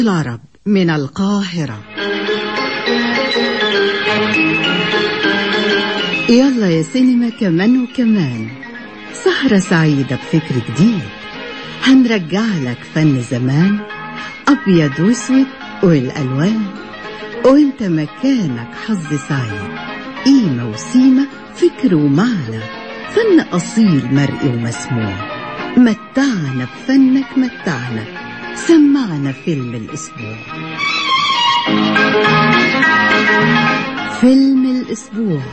العرب من القاهرة يلا يا سينما كمان وكمان سهرة سعيدة بفكر جديد هنرجع لك فن زمان أبيض وأسود والألوان وانت مكانك حظ سعيد قيمة وسيمة فكر ومعنى فن أصيل مرئي ومسموع متعنا بفنك متعنا سمعنا فيلم الأسبوع فيلم الأسبوع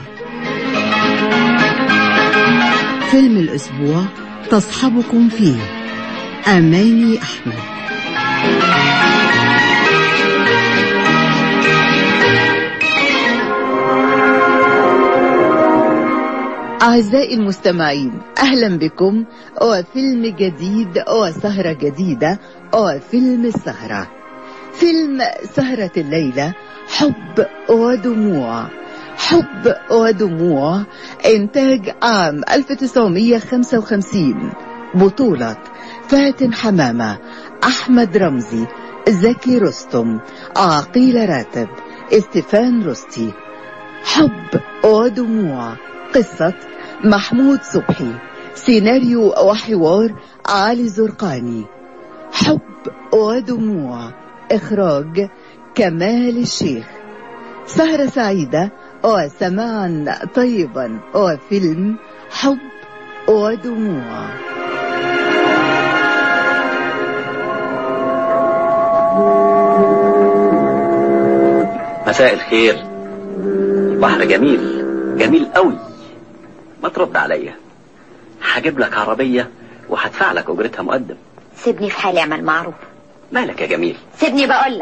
فيلم الأسبوع تصحبكم فيه أماني أحمد أعزائي المستمعين أهلا بكم وفيلم جديد وسهرة جديدة وفيلم السهرة فيلم سهرة الليلة حب ودموع حب ودموع إنتاج عام 1955 بطولة فاتن حمامة أحمد رمزي زكي رستم عقيل راتب استفان رستي حب ودموع قصة محمود صبحي سيناريو وحوار علي زرقاني حب ودموع إخراج كمال الشيخ سهرة سعيدة وسماعا طيبا وفيلم حب ودموع مساء الخير البحر جميل جميل قوي ما ترد عليا هجيب لك عربية وهدفع لك أجرتها مقدم سيبني في حالي اعمل معروف مالك يا جميل سيبني بقول لك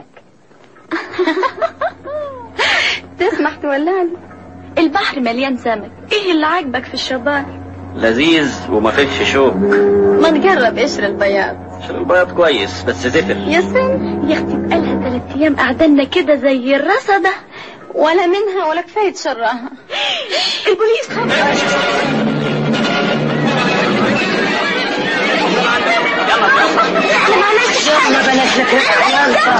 تسمح تولع لي البحر مليان سمك ايه اللي عاجبك في الشبار لذيذ وما فيش شوك ما نجرب قشر البياض عشان البياض كويس بس زفر يا سن يا اختي بقالها ثلاث ايام قعدنا كده زي الرصدة ولا منها ولا كفاية شرها البوليس خبر انا ما عملتش حاجة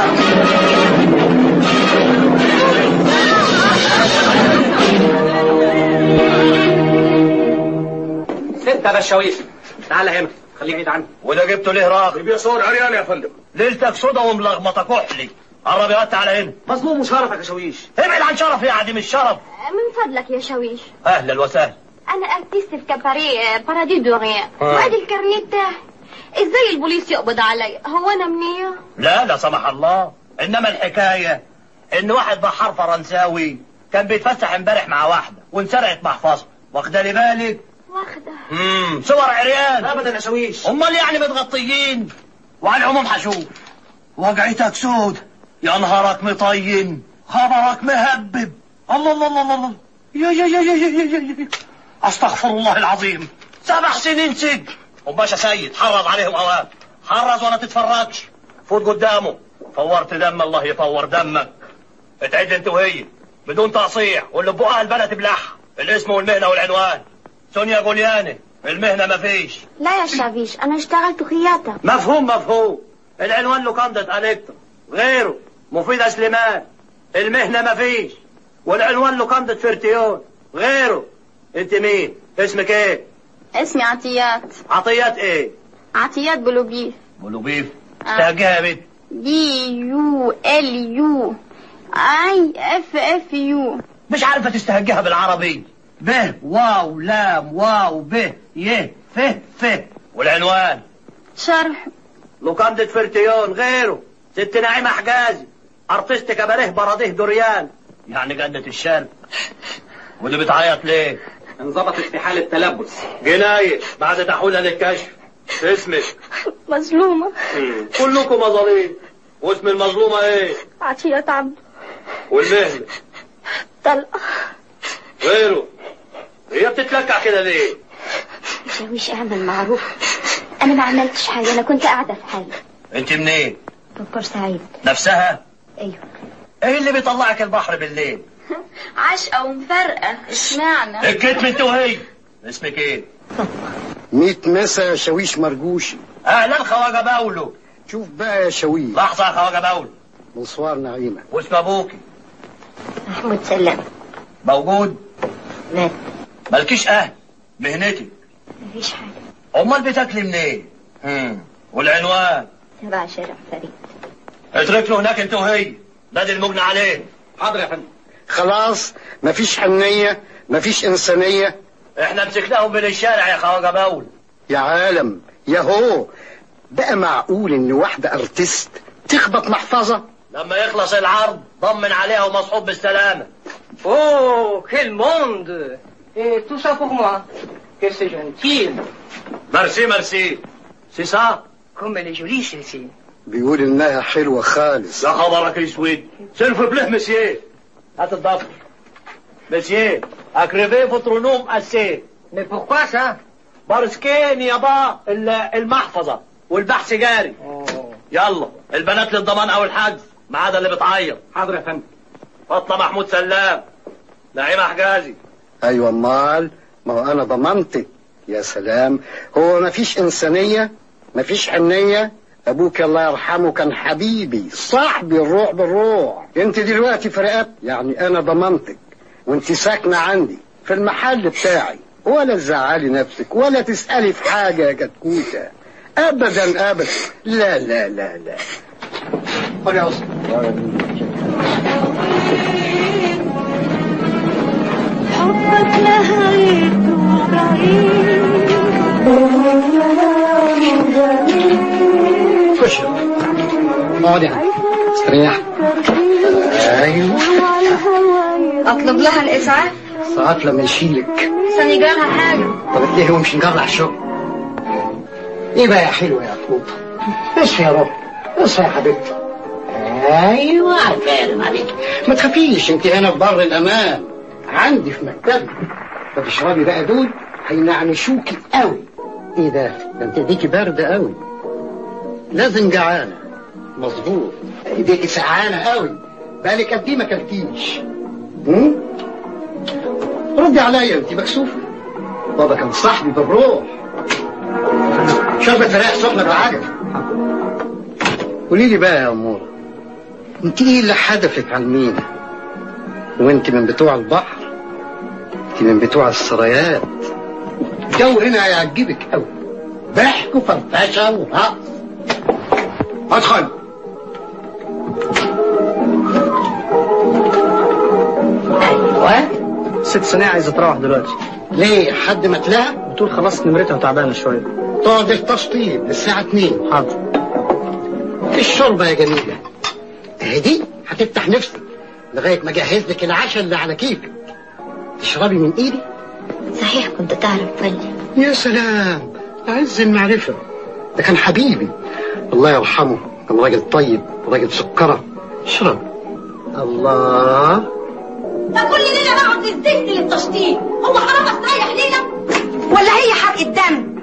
ستة بشاويش تعال هنا خليك بعيد عني وده جبته ليه راغب بيبيع صور عريان يا فندم ليلتك سودا وملخبطه كحلي عربيات تعالى هنا مظلوم وشرفك يا شاويش ابعد عن شرف يا عديم الشرف من فضلك يا شويش اهلا وسهلا انا ارتيست في كباريه بارادي دوريان آه. وادي الكارنيه بتاعي ازاي البوليس يقبض علي هو انا منيه لا لا سمح الله انما الحكايه ان واحد بحار فرنساوي كان بيتفسح امبارح مع واحده وانسرقت محفظه واخده لي بالك واخده امم صور عريان ابدا يا شاويش امال يعني متغطيين وعلى العموم هشوف وجعتك سود يا نهارك مطين خبرك مهبب الله الله الله الله يا يا يا يا يا يا يا يا. استغفر الله العظيم سبع سنين سجن وباشا سيد حرض عليهم اوام حرز ولا تتفرجش فوت قدامه فورت دم الله يفور دمك اتعد انت وهي بدون تقصيع واللي بقها البلد بلح الاسم والمهنه والعنوان سونيا جولياني المهنه مفيش لا يا شافيش انا اشتغلت خياطه مفهوم مفهوم العنوان لوكاندا الكترو غيره مفيدة سليمان المهنة مفيش والعنوان لوكاندا فرتيون غيره انت مين اسمك ايه اسمي عطيات عطيات ايه عطيات بلوبيف بولوبيف آه. استهجها يا بنت بي يو ال يو اي اف اف يو مش عارفة تستهجها بالعربي ب واو لام واو ب ي ف ف والعنوان شرح لوكاندا فرتيون غيره ست نعيمة حجازي ارتست كباريه براديه دوريان يعني جنة الشرق واللي بتعيط ليه انظبطت في حالة تلبس جناية بعد تحويلها للكشف اسمك مظلومة كلكم مظالم واسم المظلومة ايه عطيات عبد والمهنة طلقة غيره هي بتتلكع كده ليه شاويش اعمل معروف انا ما عملتش حاجة انا كنت قاعدة في حالي انت منين دكتور سعيد نفسها ايوه ايه اللي بيطلعك البحر بالليل عشقة ومفرقة اشمعنى الكتم انت وهي اسمك ايه ميت مسا يا شاويش مرجوشي اهلا خواجه باولو شوف بقى يا شاويش لحظة يا خواجه باولو بونسوار نعيمة واسم ابوكي محمود سلام موجود مات مالكيش اهل مهنتك مفيش حاجة امال بتاكلي منين هم. والعنوان تبع شارع فريد اترك له هناك انت وهي نادي المجنى عليه حاضر يا فندم خلاص مفيش حنية مفيش إنسانية احنا مسكناهم من الشارع يا خواجه باول يا عالم يا هو بقى معقول إن واحدة أرتست تخبط محفظة لما يخلص العرض ضمن عليها ومصحوب بالسلامه Oh, quel monde Et tout ça pour moi. Que c'est gentil. ميرسي ميرسي سي سا Comme elle est jolie, celle-ci. بيقول إنها حلوة خالص يا خبرك اسود سلف بله مسييه هات الضفر مسييه اكريفي فوترونوم اسي Mais pourquoi ça بارسكين يابا ال- المحفظه والبحث جاري Oh. يلا البنات للضمان او الحجز ما عدا اللي بتعيط حاضر يا فندم. فاطمه محمود سلام نعيمه حجازي أيوة أمال ما هو أنا ضمنتك يا سلام هو مفيش إنسانية مفيش حنية أبوك الله يرحمه كان حبيبي صاحبي الروح بالروح أنت دلوقتي في رقبتي يعني أنا ضمنتك وأنت ساكنة عندي في المحل بتاعي ولا تزعلي نفسك ولا تسألي في حاجة يا كتكوتة أبدا أبدا لا لا لا لا خد يا أسطى. حبك نهايته بعيد خش اقعد يعني استريح أيوة اطلب لها الاسعاف ساعات لما يشيلك عشان يجرالها حاجه طب ليه هو مش نجرع الشغل ايه بقى يا حلوة يا طوط اصحي يا رب اصحي يا حبيبتي ايوه عارفين عليك ما تخافيش انت هنا في بر الامان عندي في مكتبي فتشربي بقى دول هينعنشوكي قوي ايه ده ده انت ايديكي بارده قوي لازم جعانه مظبوط ايديكي سعانه قوي بالك قد ايه ما كلتيش هم؟ ردي عليا انت مكسوفه بابا كان صاحبي بالروح شربة فراخ سخنة بالعجل قولي لي بقى يا أمورة انت ايه اللي حدفك على المينا وانت من بتوع البحر انت من بتوع السرايات الجو هنا هيعجبك قوي ضحك وفرفشه ورقص ادخل ايوه ست سنة عايزة تروح دلوقتي ليه حد ما تلاقى بتقول خلاص نمرتها تعبانة شوية تقعد التشطيب للساعة 2 حاضر الشوربة يا جميلة اهدي هتفتح نفسك لغاية ما اجهز لك العشاء اللي على كيفك تشربي من ايدي صحيح كنت تعرف فلي يا سلام عز المعرفة ده كان حبيبي الله يرحمه كان راجل طيب راجل سكرة اشرب الله ده كل ليله بقعد للزفت للتشطيب هو حرام استريح ليله ولا هي حرق الدم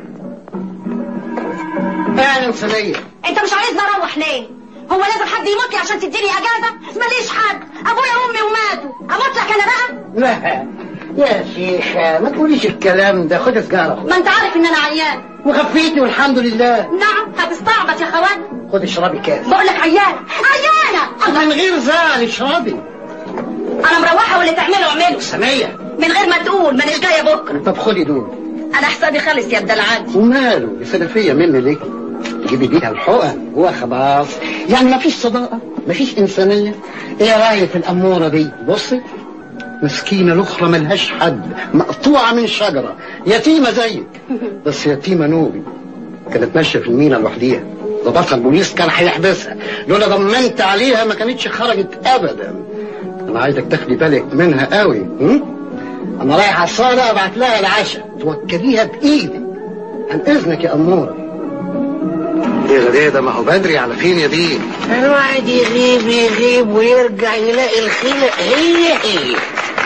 اهلا سنية انت مش عايزني اروح ليه هو لازم حد يموت لي عشان تديني اجازه ماليش حد ابويا وامي وماتوا اموت لك انا بقى لا يا شيخة ما تقوليش الكلام ده خد سجارة ما انت عارف ان انا عيان وخفيتي والحمد لله نعم هتستعبط يا خوات خد اشربي كاس بقول لك عيان عيانه من غير زعل اشربي انا مروحه واللي تعمله اعمله سنية من غير ما تقول مانيش جايه بكره طب خدي دول انا حسابي خالص يا الدلعادي وماله دي سلفية مني ليه تجيبي بيها الحقن وخلاص يعني ما فيش صداقة ما فيش إنسانية ايه رأيك الأمورة دي بصي مسكينة الأخرى ملهاش حد مقطوعة من شجرة يتيمة زيك بس يتيمة نوبي كانت ماشية في المينا لوحديها ضبطها البوليس كان هيحبسها لولا ضمنت عليها ما كانتش خرجت أبدا أنا عايزك تاخدي بالك منها قوي م? أنا رايح على الصالة أبعت لها العشاء توكليها بإيدي عن إذنك يا أمورة ايه ده ده ما هو بدري على فين يا بيه الواحد يغيب يغيب ويرجع يلاقي الخلق هي هي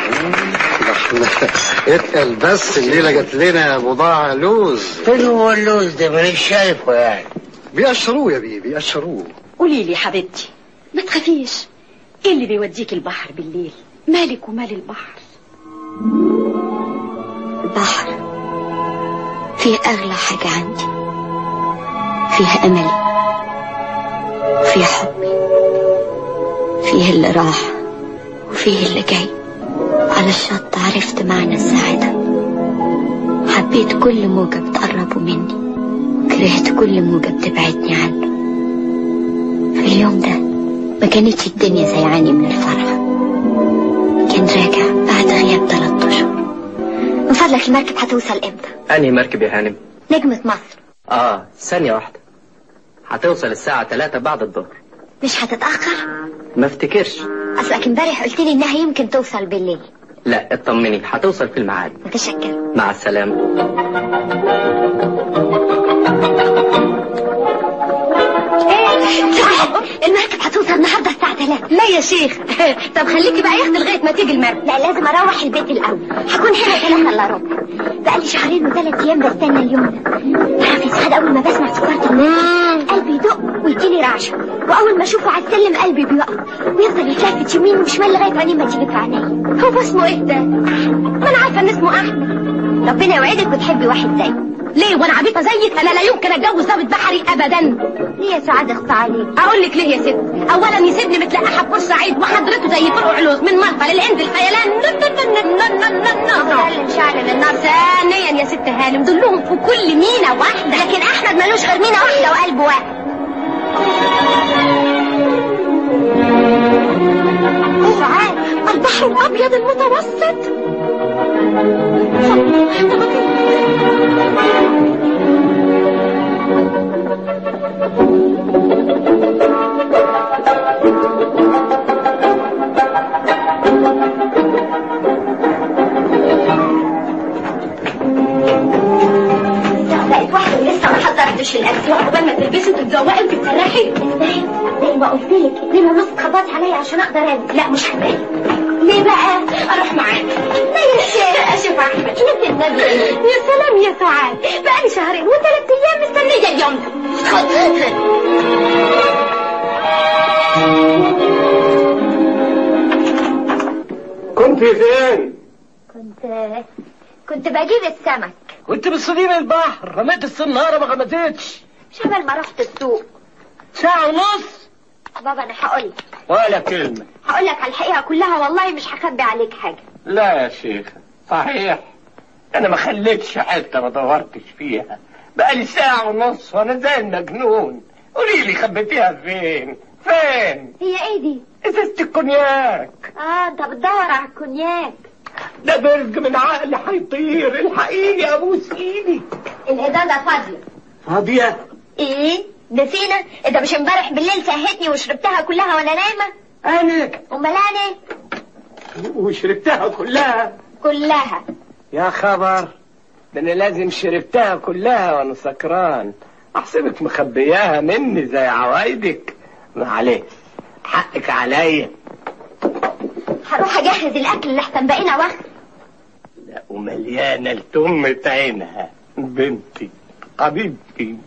اتقل بس الليلة جات لنا بضاعة لوز فين هو اللوز ده مانيش شايفه يعني بيقشروه يا بيه بيقشروه قولي لي حبيبتي ما تخافيش ايه اللي بيوديك البحر بالليل مالك ومال البحر البحر فيه أغلى حاجة عندي فيه أملي فيه حبي فيه اللي راح وفيه اللي جاي على الشط عرفت معنى السعادة حبيت كل موجة بتقرب مني كرهت كل موجة بتبعدني عنه في اليوم ده ما كانتش الدنيا زيعاني من الفرحة كان راجع بعد غياب ثلاث أشهر من فضلك المركب هتوصل امتى؟ أنهي مركب يا هانم؟ نجمة مصر آه ثانية واحدة هتوصل الساعة 3 بعد الظهر مش هتتأخر؟ ما افتكرش أصلك امبارح قلت لي إنها يمكن توصل بالليل لا اطمني هتوصل في الميعاد متشكر مع السلامة المركب هتوصل النهارده الساعة 3 لا يا شيخ طب خليكي بقى ياخد لغايه ما تيجي المركب لا لازم اروح البيت الاول هكون هنا 3 الا ربع بقالي شهرين وثلاث ايام بستنى اليوم ده تعرف يا سعاد اول ما بسمع سكرة المركب قلبي يدق ويجيلي رعشه واول ما اشوفه على السلم قلبي بيقف ويفضل يتلفت يمين وشمال لغايه عينيه ما تيجي في عينيا هو اسمه ايه ده؟ ما انا عارفه ان اسمه احمد ربنا يوعدك وتحبي واحد زيه ليه وانا عبيطه زيك انا لا يمكن اتجوز ضابط بحري ابدا ليه يا سعاد اخت عليك اقول لك ليه يا ست اولا يسيبني متلقحه في بورسعيد وحضرته زي فرع علوز من مرفأ للهند الخيلان شعلن شعلن النار ثانيا يا ست هانم دلهم في كل مينا واحده لكن احمد ملوش غير مينا واحده وقلب واحد سعاد البحر الابيض المتوسط بقت واحده ولسه ما حضرتش الاكل قبل ما تلبسي وتتزوقي وتتسرحي ازاي زي ما قلت لك اتنين ونص خبطي عليا عشان اقدر انزل لا مش هبالي ليه بقى اروح معاك لا يا شيخ اشوف احمد ليه النبي يا سلام يا سعاد بقالي شهرين وثلاث ايام مستنيه اليوم ده كنت فين؟ كنت كنت بجيب السمك كنت بتصيدين البحر رميت السنارة ما غمزتش شبل ما رحت السوق ساعة ونص بابا انا هقول لك ولا كلمة هقول لك على الحقيقه كلها والله مش هخبي عليك حاجه لا يا شيخ صحيح انا ما خليتش حتة ما دورتش فيها بقالي ساعة ونص وانا زي المجنون قولي لي خبيتيها فين فين هي ايه دي ازازة الكونياك اه انت بتدور على الكونياك ده برج من عقلي هيطير الحقيقي ابوس ايدي الازازه فاضيه فاضية ايه نسينا انت مش امبارح بالليل سهتني وشربتها كلها وانا نايمه انا امال انا وشربتها كلها كلها يا خبر ده انا لازم شربتها كلها وانا سكران احسبك مخبياها مني زي عوايدك معلش حقك عليا هروح اجهز الاكل اللي احسن بقينا واخد لا ومليانه لتم عينها بنتي حبيبتي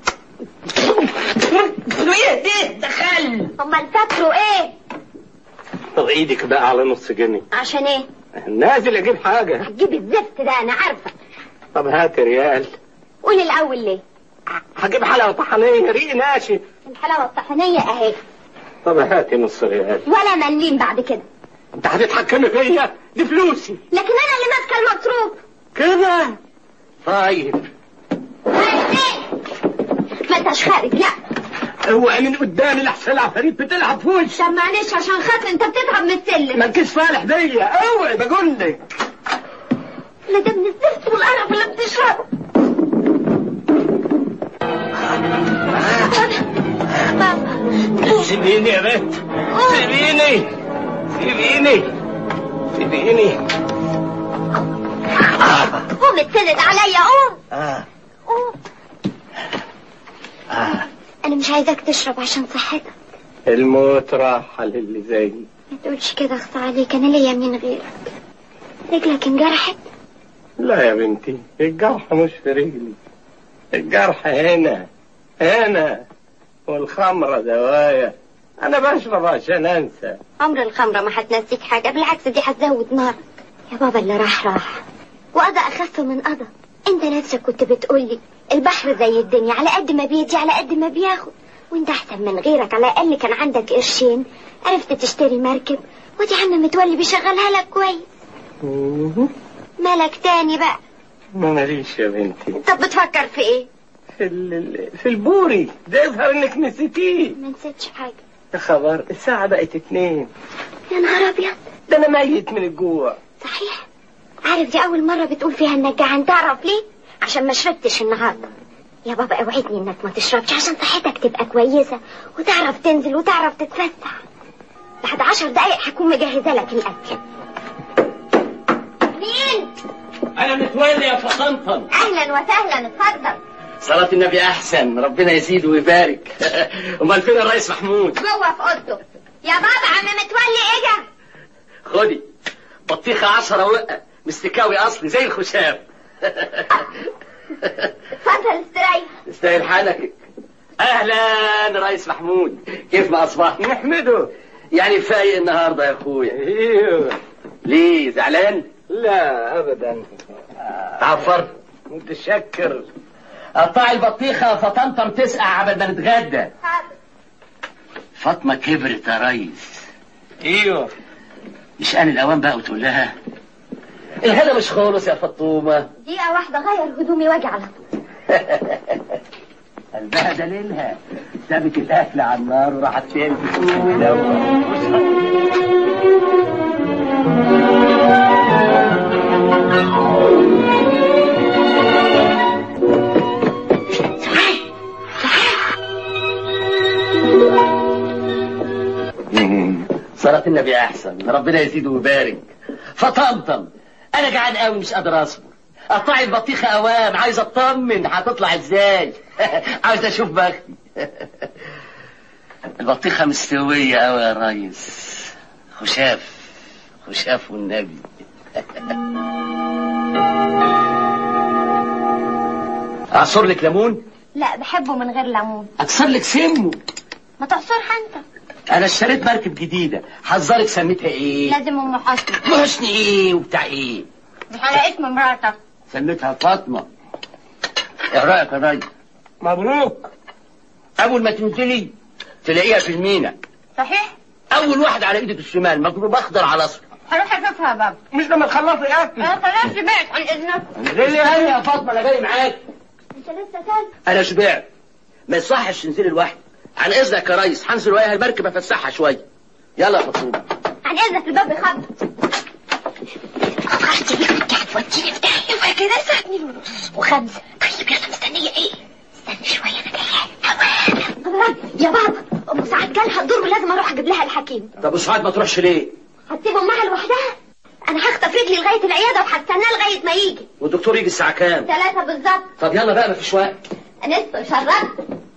ايه دي دخل امال فاكروا ايه طب ايدك بقى على نص جنيه عشان ايه نازل اجيب حاجه هتجيب الزفت ده انا عارفه طب هات ريال قول الاول ليه هجيب حلاوه طحنيه ريق ناشف الحلاوه الطحينيه اهي طب هاتي نص ريال ولا مليم بعد كده انت هتتحكمي فيا دي فلوسي لكن انا اللي ماسكه المصروف كده طيب ما انتش خارج لا اوعي من قدامي لحسن العفاريت بتلعب في وشي طب معلش عشان خاطر انت بتتعب من السلم مالكيش فالح بيا اوعي بقول لك لا ده من الزفت والقرف اللي بتشربه سيبيني يا بنت سيبيني سيبيني سيبيني قوم اتسند عليا قوم آه. قوم آه. انا مش عايزاك تشرب عشان صحتك الموت راحة للي زيي ما تقولش كده اخصى عليك انا ليا مين غيرك رجلك انجرحت لا يا بنتي الجرح مش في رجلي الجرح هنا هنا والخمرة دوايا أنا بشرب عشان أنسى عمر الخمرة ما هتنسيك حاجة بالعكس دي هتزود نارك يا بابا اللي راح راح وقضى أخف من قضى انت نفسك كنت بتقولي البحر زي الدنيا على قد ما بيدي على قد ما بياخد وانت احسن من غيرك على الاقل كان عندك قرشين عرفت تشتري مركب ودي عم متولي بيشغلها لك كويس مالك تاني بقى ما ماليش يا بنتي طب بتفكر في ايه في ال- في البوري ده يظهر انك نسيتيه ما نسيتش حاجه يا خبر الساعة بقت اتنين يا نهار ابيض ده انا ميت من الجوع صحيح عارف دي اول مره بتقول فيها انك جعان تعرف ليه عشان ما شربتش النهارده يا بابا اوعدني انك ما تشربش عشان صحتك تبقى كويسه وتعرف تنزل وتعرف تتفسح بعد عشر دقايق هكون مجهزه لك الاكل مين انا متولي يا فطنطن اهلا وسهلا اتفضل صلاة النبي احسن ربنا يزيد ويبارك امال فين الرئيس محمود جوه في اوضته يا بابا عم متولي اجا خدي بطيخة عشرة وقة مستكاوي اصلي زي الخشاف اتفضل استريح استاهل حالك اهلا رئيس محمود كيف ما اصبحت نحمده يعني فايق النهارده يا اخويا ايوه ليه زعلان لا ابدا عفر متشكر قطع البطيخة فطنطم تسقع قبل ما نتغدى فاطمة كبرت يا ريس ايوه مش آن الأوان بقى وتقول لها الغدا مش خالص يا فطومة دقيقه واحده غير هدومي واجي على طول قلبها دليلها سابت الأكل على النار وراحت تلبس صلاة النبي أحسن ربنا يزيد ويبارك فطمطم أنا جعان قوي مش قادر أصبر قطعي البطيخة أوام عايز أطمن هتطلع إزاي عايز أشوف بختي البطيخة مستوية قوي يا ريس خشاف خشاف والنبي أعصر لك ليمون لا بحبه من غير ليمون أكسر لك سمه ما تعصرها انت أنا اشتريت مركب جديدة حذرك سميتها إيه لازم ام حسني حسني إيه وبتاع إيه مش على اسم مراتك سميتها فاطمة ايه رأيك يا راجل مبروك أول ما تنزلي تلاقيها في المينا صحيح أول واحد على إيدك الشمال مضروب أخضر على أصفر هروح اشوفها يا بابا مش لما تخلصي اكل انا خلاص سمعت عن اذنك ليه ليه يا فاطمة أنا جاي معاك انت لسه كلب أنا شبعت ما يصحش تنزلي لوحدك عن إذنك يا ريس هنزل وياها المركب أفسحها شوية يلا يا فاطمة عن اذنك الباب بيخبط فكرت بيك انت هتوديني في داهيه وكده الساعه 2 ونص وخمسة طيب يلا مستنيه ايه استني شويه انا جايه يا بابا ام سعاد جالها الدور ولازم اروح اجيب لها الحكيم طب وسعاد ما تروحش ليه هتسيب امها لوحدها انا هخطف رجلي لغايه العياده وهستناه لغايه ما يجي والدكتور يجي الساعة كام ثلاثة بالظبط طب يلا بقى مفيش وقت انست شربت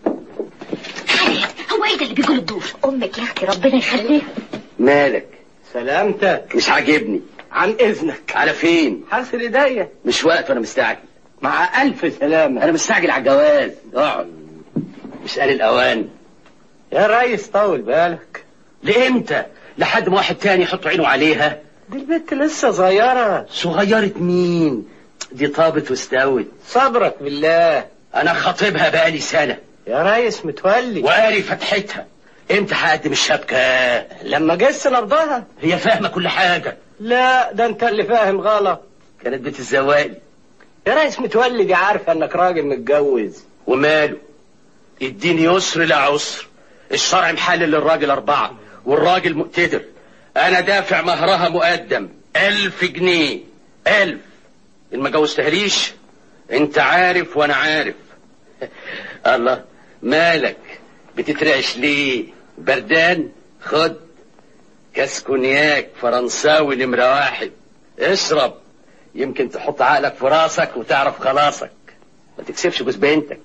هو ايه ده اللي بيقول الدور امك يا اختي ربنا يخليها مالك سلامتك مش عاجبني عن اذنك على فين حاسس ايديا مش وقت وانا مستعجل مع الف سلامه انا مستعجل على الجواز اقعد مش قال الاوان يا ريس طول بالك لامتى لحد ما واحد تاني يحط عينه عليها دي البنت لسه صغيره صغيرة مين دي طابت واستوت صبرك بالله انا خاطبها بقالي سنة يا ريس متولي وقاري فتحتها امتى هقدم الشبكة لما جس نبضها هي فاهمة كل حاجة لا ده انت اللي فاهم غلط كانت بتتزوقني يا ريس متولي دي عارفه انك راجل متجوز وماله الدين يسر لا عسر الشرع محلل للراجل أربعة والراجل مقتدر أنا دافع مهرها مقدم ألف جنيه ألف إن ما جوزتهاليش أنت عارف وأنا عارف الله مالك بتترعش ليه بردان خد كاس كونياك فرنساوي نمرة واحد اشرب يمكن تحط عقلك في راسك وتعرف خلاصك ما تكسبش جوز بنتك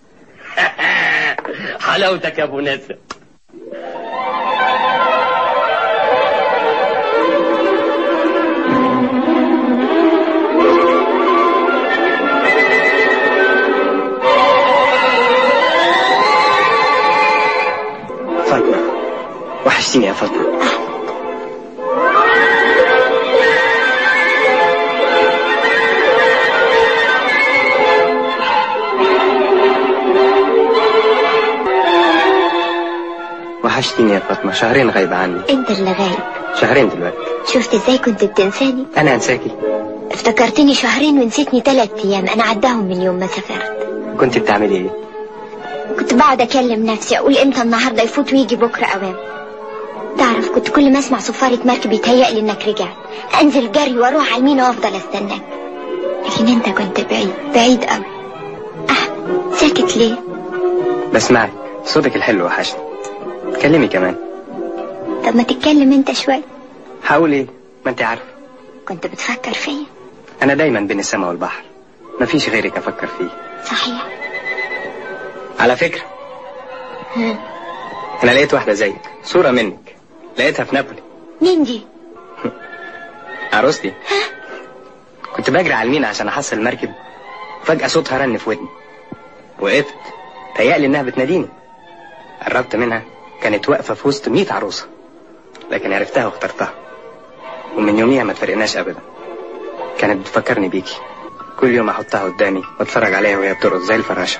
حلاوتك يا ابو نسر فاطمه وحشتيني يا فاطمه وحشتيني يا فاطمة شهرين غايبة عني انت اللي غايب شهرين دلوقتي شفت ازاي كنت بتنساني أنا أنساكي افتكرتني شهرين ونسيتني ثلاث ايام انا عداهم من يوم ما سافرت كنت بتعملي إيه؟ كنت بقعد اكلم نفسي اقول امتى النهارده يفوت ويجي بكره اوام تعرف كنت كل ما اسمع صفارة مركب يتهيألي انك رجعت انزل جري واروح على المينا وافضل استناك لكن انت كنت بعيد بعيد قوي احمد ساكت ليه بسمعك صوتك الحلو وحشني اتكلمي كمان طب ما تتكلم انت شوي هقول إيه؟ ما أنت عارفة كنت بتفكر فيا أنا دايما بين السماء والبحر مفيش غيرك أفكر فيه صحيح على فكرة ها. أنا لقيت واحدة زيك صورة منك لقيتها في نابولي مين دي عروستي كنت بجري على المينا عشان احصل المركب فجأة صوتها رن في ودني وقفت تهيألي انها بتناديني قربت منها كانت واقفة في وسط 100 عروسة لكن عرفتها واخترتها ومن يوميها ما تفرقناش ابدا كانت بتفكرني بيكي كل يوم احطها قدامي واتفرج عليها وهي بترقص زي الفراشة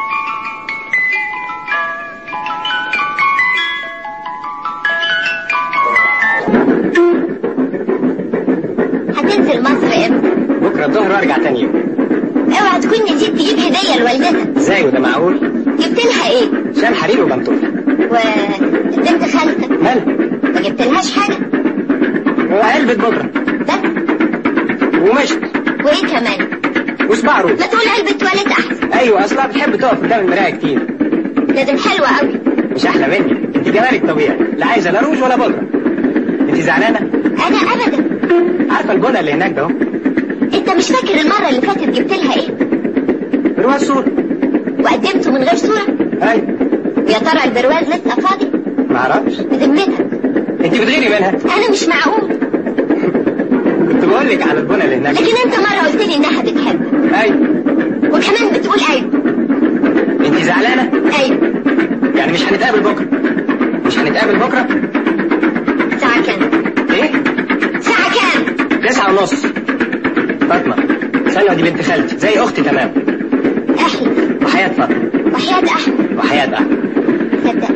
هتنزل مصر امتى بكرة الظهر وارجع تاني يوم اوعى تكون نسيت تجيب هديه لوالدتك ازاي وده معقول جبت لها ايه شال حرير وبنطلون وبنت خالتك مالها ما جبت لهاش حاجه وعلبة بودرة بس ومشت وايه كمان وصباع روج ما تقول علبه تواليت احسن ايوه اصلها بتحب تقف قدام المرايه كتير لازم حلوه قوي مش احلى مني انت جمالك طبيعي لا عايزه لا روج ولا بودره انت زعلانه انا ابدا عارفه البنا اللي هناك ده اهو انت مش فاكر المره اللي فاتت جبت لها ايه برواز صوره وقدمته من غير صوره ايوه يا ترى البرواز لسه فاضي ما اعرفش بذمتك انت بتغيري منها انا مش معقول كنت بقول لك على البنا اللي هناك لكن انت مره قلت لي انها بتحبك ايوه وكمان بتقول ايوه انت زعلانه ايوه يعني مش هنتقابل بكره مش هنتقابل بكره ساعه كام ايه ساعه كام تسعة ونص فاطمه سلوى دي بنت خالتي زي اختي تمام احلف وحياه فاطمه وحياه احمد وحياه احمد صدق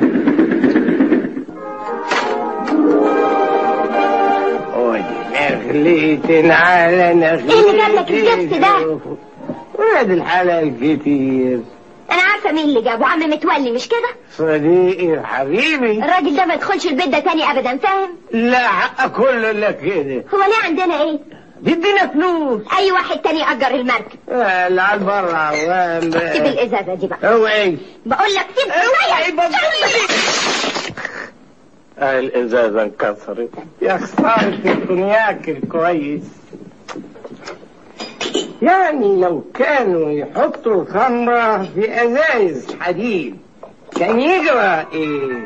نخليت على نخليت ايه اللي جاب لك الجبس ده؟ ولاد الحلال كتير انا عارفه مين اللي جابه عم متولي مش كده صديقي وحبيبي الراجل ده ما يدخلش البيت ده تاني ابدا فاهم لا حق كله لك كده هو ليه عندنا ايه بيدينا فلوس اي واحد تاني اجر المركب اللي على البر عوام سيب الازازه دي بقى هو ايه بقول لك سيب اوعي آه الازازه انكسرت يا خساره الكونياك الكويس يعني لو كانوا يحطوا خمرة في ازايز حديد كان يجرى ايه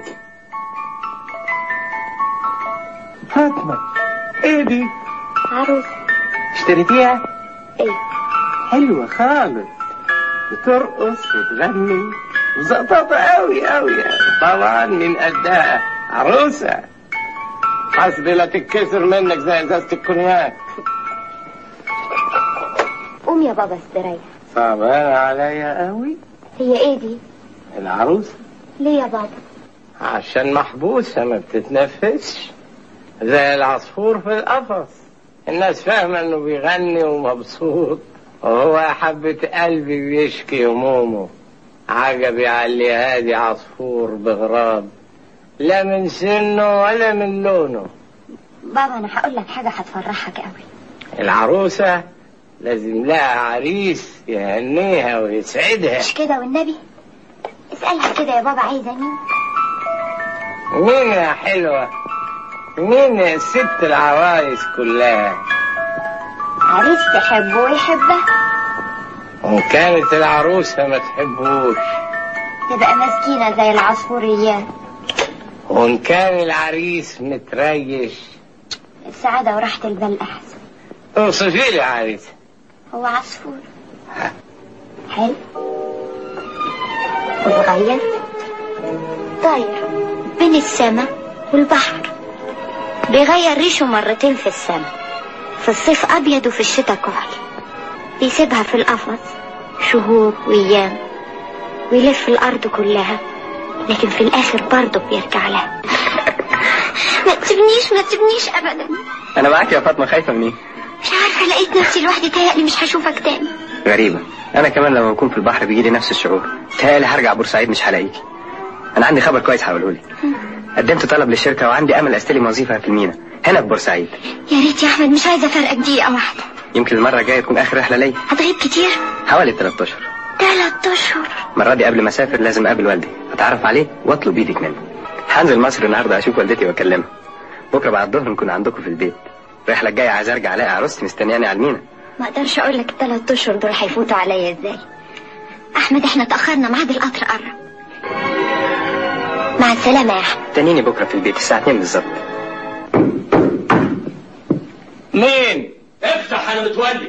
فاطمة ايه دي عروس اشتريتيها ايه حلوة خالص بترقص وتغني وزقططة قوي قوي طبعا من قدها عروسة حسبي لا تتكسر منك زي ازازة الكونياك قوم يا بابا استريح صعبان عليا قوي هي ايه دي العروسة ليه يا بابا عشان محبوسة ما بتتنفسش زي العصفور في القفص الناس فاهمة انه بيغني ومبسوط وهو حبة قلبي بيشكي همومه عجبي على اللي هادي عصفور بغراب لا من سنه ولا من لونه بابا انا هقول لك حاجه هتفرحك قوي العروسة لازم لها عريس يهنيها ويسعدها مش كده والنبي اسالها كده يا بابا عايزه مين مين يا حلوة مين يا ست العوايس كلها عريس تحبه ويحبها وإن كانت العروسة ما تحبوش تبقى مسكينه زي العصفوريات وإن كان العريس متريش السعاده وراحه البال احسن اوصفي لي عريس هو عصفور حلو وصغير طاير بين السماء والبحر بيغير ريشه مرتين في السماء في الصيف أبيض وفي الشتاء كحل بيسيبها في القفص شهور وأيام ويلف الأرض كلها لكن في الاخر برضه بيرجع لها ما تسيبنيش ما تسيبنيش ابدا انا معاك يا فاطمه خايفه من ايه مش عارفه لقيت نفسي لوحدي تهيألي مش هشوفك تاني غريبه انا كمان لما بكون في البحر بيجي لي نفس الشعور تهيألي هرجع بورسعيد مش هلاقيكي انا عندي خبر كويس هقوله لك قدمت طلب للشركه وعندي امل استلم وظيفه في المينا هنا في بورسعيد يا ريت يا احمد مش عايزه افرقك دقيقه واحده يمكن المره الجايه تكون اخر رحله ليا هتغيب كتير حوالي 3 اشهر ثلاث اشهر المره دي قبل ما اسافر لازم اقابل والدي اتعرف عليه واطلب ايدك منه هنزل مصر النهارده اشوف والدتي واكلمها بكره بعد الظهر نكون عندكم في البيت الرحله الجايه عايز ارجع الاقي عروستي مستنياني على المينا ما اقدرش اقول لك الثلاث اشهر دول هيفوتوا عليا ازاي احمد احنا اتاخرنا ميعاد القطر قرب مع السلامه يا احمد تانيني بكره في البيت الساعه 2 بالظبط مين؟ افتح انا متولي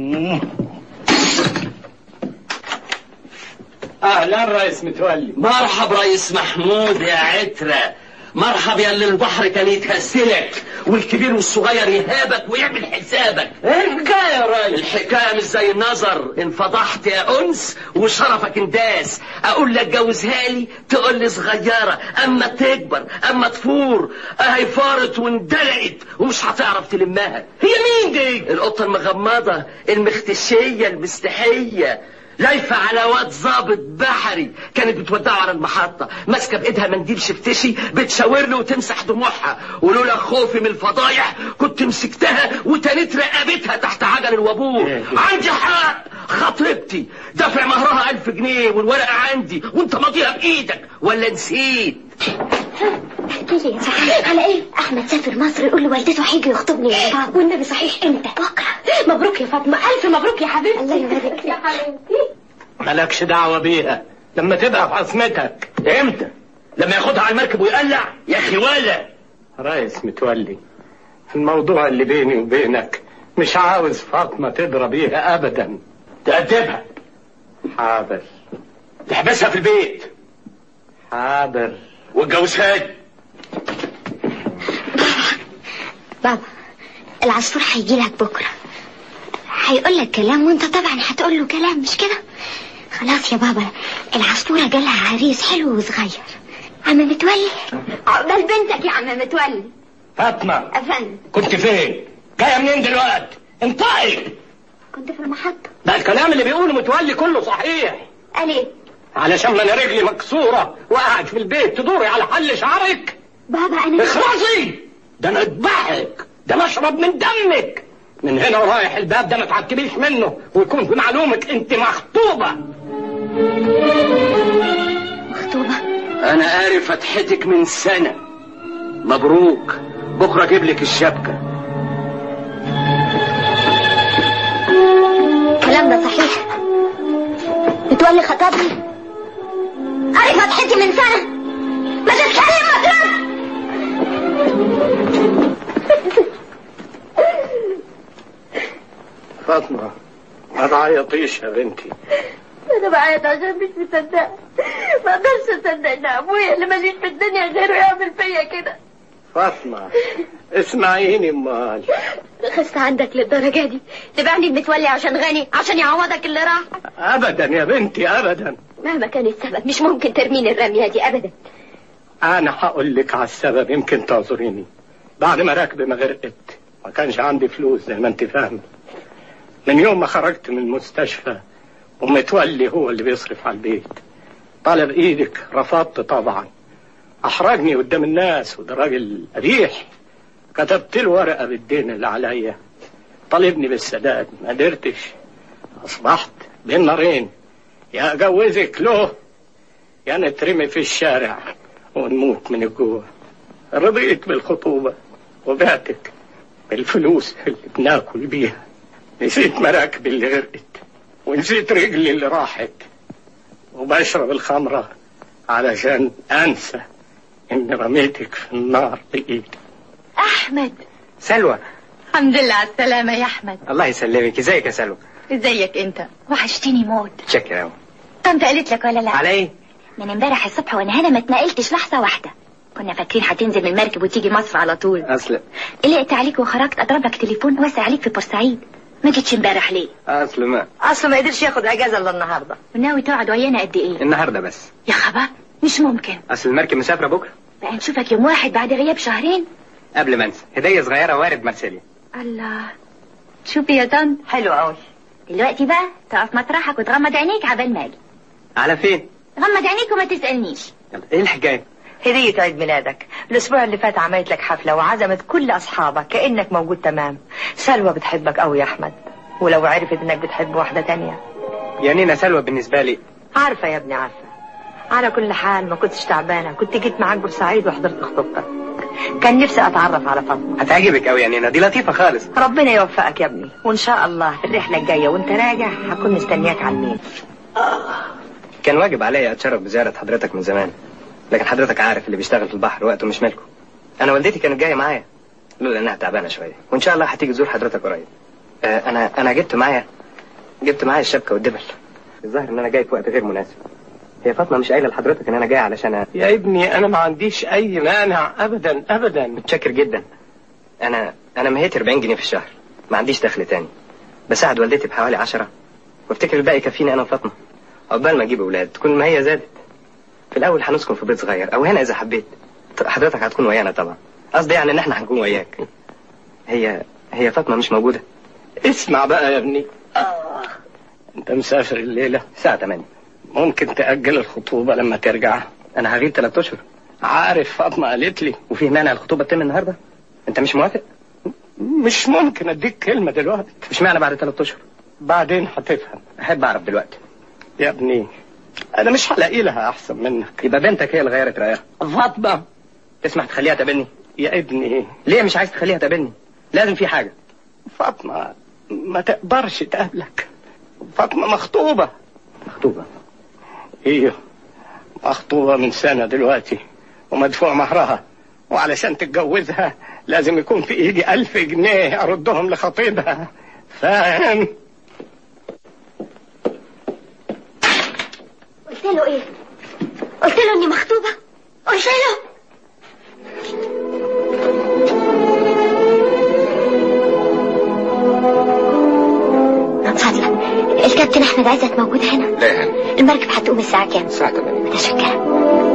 اهلا رئيس متولي مرحب رئيس محمود يا عترة مرحب يا اللي البحر كان يتهزلك والكبير والصغير يهابك ويعمل حسابك ايه الحكايه يا ريس الحكايه مش زي النظر انفضحت يا انس وشرفك انداس اقول لك جوزها لي تقول لي صغيره اما تكبر اما تفور اهي فارت واندلقت ومش هتعرف تلمها هي مين دي القطه المغمضه المختشيه المستحيه لايفة على واد ظابط بحري كانت بتودعه على المحطة ماسكة بإيدها منديل شفتشي بتشاور له وتمسح دموعها ولولا خوفي من الفضايح كنت مسكتها وتنيت رقبتها تحت عجل الوابور عندي حق خطيبتي دافع مهرها ألف جنيه والورقة عندي وانت ماضيها بإيدك ولا نسيت احكي لي يا صاحبي على ايه احمد سافر مصر يقول لوالدته هيجي يخطبني يا بابا والنبي صحيح امتى بكره مبروك يا فاطمه الف مبروك يا حبيبتي الله يبارك يا حبيبتي مالكش دعوة بيها لما تبقى في عصمتك امتى لما ياخدها على المركب ويقلع يا اخي ولا ريس متولي الموضوع اللي بيني وبينك مش عاوز فاطمة تضرب بيها ابدا تأدبها حاضر تحبسها في البيت حاضر واتجوزها لي بابا العصفور هيجي لك بكره هيقول لك كلام وانت طبعا هتقول له كلام مش كده خلاص يا بابا العصفوره جالها عريس حلو وصغير عم متولي عقبال بنتك يا عم متولي فاطمة افندم كنت فين جاية منين دلوقتي انطقي كنت في المحطه ده الكلام اللي بيقوله متولي كله صحيح قال ايه علشان ما انا رجلي مكسورة وقاعد في البيت تدوري على حل شعرك بابا انا اخلصي ده انا اذبحك ده انا اشرب من دمك من هنا ورايح الباب ده ما تعتبيش منه ويكون في معلومك انت مخطوبة مخطوبه انا قاري فتحتك من سنة مبروك بكرة اجيب لك الشبكة الكلام ده صحيح متولي خطبني قاري فتحتي من سنه ما تتكلم مطرب فاطمة ما تعيطيش يا بنتي انا بعيط عشان مش مصدقه ما اقدرش اصدق ان ابويا اللي ماليش في الدنيا غيره يعمل فيا كده فاطمة اسمعيني امال خست عندك للدرجه دي تبعني المتولي عشان غني عشان يعوضك اللي راح ابدا يا بنتي ابدا مهما كان السبب مش ممكن ترميني الرميه دي ابدا انا هقول لك على السبب يمكن تعذريني بعد ما راكبي ما غرقت ما كانش عندي فلوس زي ما انت فاهمه من يوم ما خرجت من المستشفى ومتولي هو اللي بيصرف على البيت طلب ايدك رفضت طبعا احرجني قدام الناس وده راجل قبيح كتبت له ورقه بالدين اللي عليا طالبني بالسداد ما قدرتش اصبحت بين نارين يا اجوزك له يا نترمي في الشارع ونموت من الجوع رضيت بالخطوبة وبعتك بالفلوس اللي بناكل بيها نسيت مراكبي اللي غرقت ونسيت رجلي اللي راحت وبشرب الخمرة علشان أنسى إني رميتك في النار بإيدي احمد سلوى الحمد لله على السلامه يا احمد الله يسلمك ازيك يا سلوى ازيك انت وحشتني موت شكرا قوي طنط قالت لك ولا لا على ايه من امبارح الصبح وانا هنا ما اتنقلتش لحظه واحده كنا فاكرين هتنزل من المركب وتيجي مصر على طول اصل قلقت عليك وخرجت اضرب لك تليفون واسع عليك في بورسعيد ما جيتش امبارح ليه اصل ما اصله ما قدرش ياخد اجازه الا النهارده وناوي تقعد ويانا قد ايه النهارده بس يا خبر مش ممكن اصل المركب مسافره بكره بقى نشوفك يوم واحد بعد غياب شهرين قبل ما انسى هديه صغيره وارد مارسيليا الله شوفي يا طن حلو قوي دلوقتي بقى تقف مطرحك وتغمض عينيك عبال ما اجي على فين غمض عينيك وما تسألنيش يلا ايه الحكايه هدية عيد ميلادك الأسبوع اللي فات عملت لك حفلة وعزمت كل أصحابك كأنك موجود تمام سلوى بتحبك قوي يا أحمد ولو عرفت إنك بتحب واحدة تانية يا نينا سلوى بالنسبه لي عارفة يا ابني عارفة على كل حال ما كنتش تعبانة كنت جيت معاك بورسعيد وحضرت خطوبتك كان نفسي أتعرف على فاطمة هتعجبك قوي يا نينا دي لطيفه خالص ربنا يوفقك يا ابني وإن شاء الله في الرحلة الجاية وأنت راجع هكون مستنياك على الميل كان واجب عليا اتشرف بزياره حضرتك من زمان لكن حضرتك عارف اللي بيشتغل في البحر وقته مش ملكه انا والدتي كانت جايه معايا لولا انها تعبانه شويه وان شاء الله هتيجي تزور حضرتك قريب آه انا انا جبت معايا جبت معايا الشبكه والدبل الظاهر ان انا جاي في وقت غير مناسب هي فاطمه مش قايله لحضرتك ان انا جاي علشان أ- يا ابني انا ما عنديش اي مانع ابدا ابدا متشكر جدا انا انا مهيت 40 جنيه في الشهر ما عنديش دخل تاني بساعد والدتي بحوالي 10 وافتكر الباقي يكفيني انا وفاطمه عقبال ما اجيب اولاد تكون ما هي زادت في الاول هنسكن في بيت صغير او هنا اذا حبيت ط- حضرتك هتكون ويانا طبعا قصدي يعني ان احنا هنكون وياك هي هي فاطمه مش موجوده اسمع بقى يا ابني آه. انت مسافر الليله الساعه 8 ممكن تاجل الخطوبه لما ترجع انا هغيب ثلاث اشهر عارف فاطمه قالت لي وفيه مانع الخطوبه تتم النهارده انت مش موافق مش ممكن اديك كلمه دلوقتي مش معنى بعد ثلاث اشهر بعدين هتفهم احب اعرف دلوقتي يا ابني انا مش هلاقي لها احسن منك يبقى بنتك هي اللي غيرت رايها فاطمه تسمح تخليها تقابلني يا ابني ليه مش عايز تخليها تقابلني لازم في حاجه فاطمه ما تقدرش تقابلك فاطمه مخطوبه مخطوبه ايوه مخطوبه من سنه دلوقتي ومدفوع مهرها وعلشان تتجوزها لازم يكون في ايدي ألف جنيه اردهم لخطيبها فاهم قلت له ايه قلت له اني مخطوبة قلت له من فضلك الكابتن احمد عزت موجود هنا لا يا هاني المركب هتقوم الساعة كام الساعة 8 متشكرة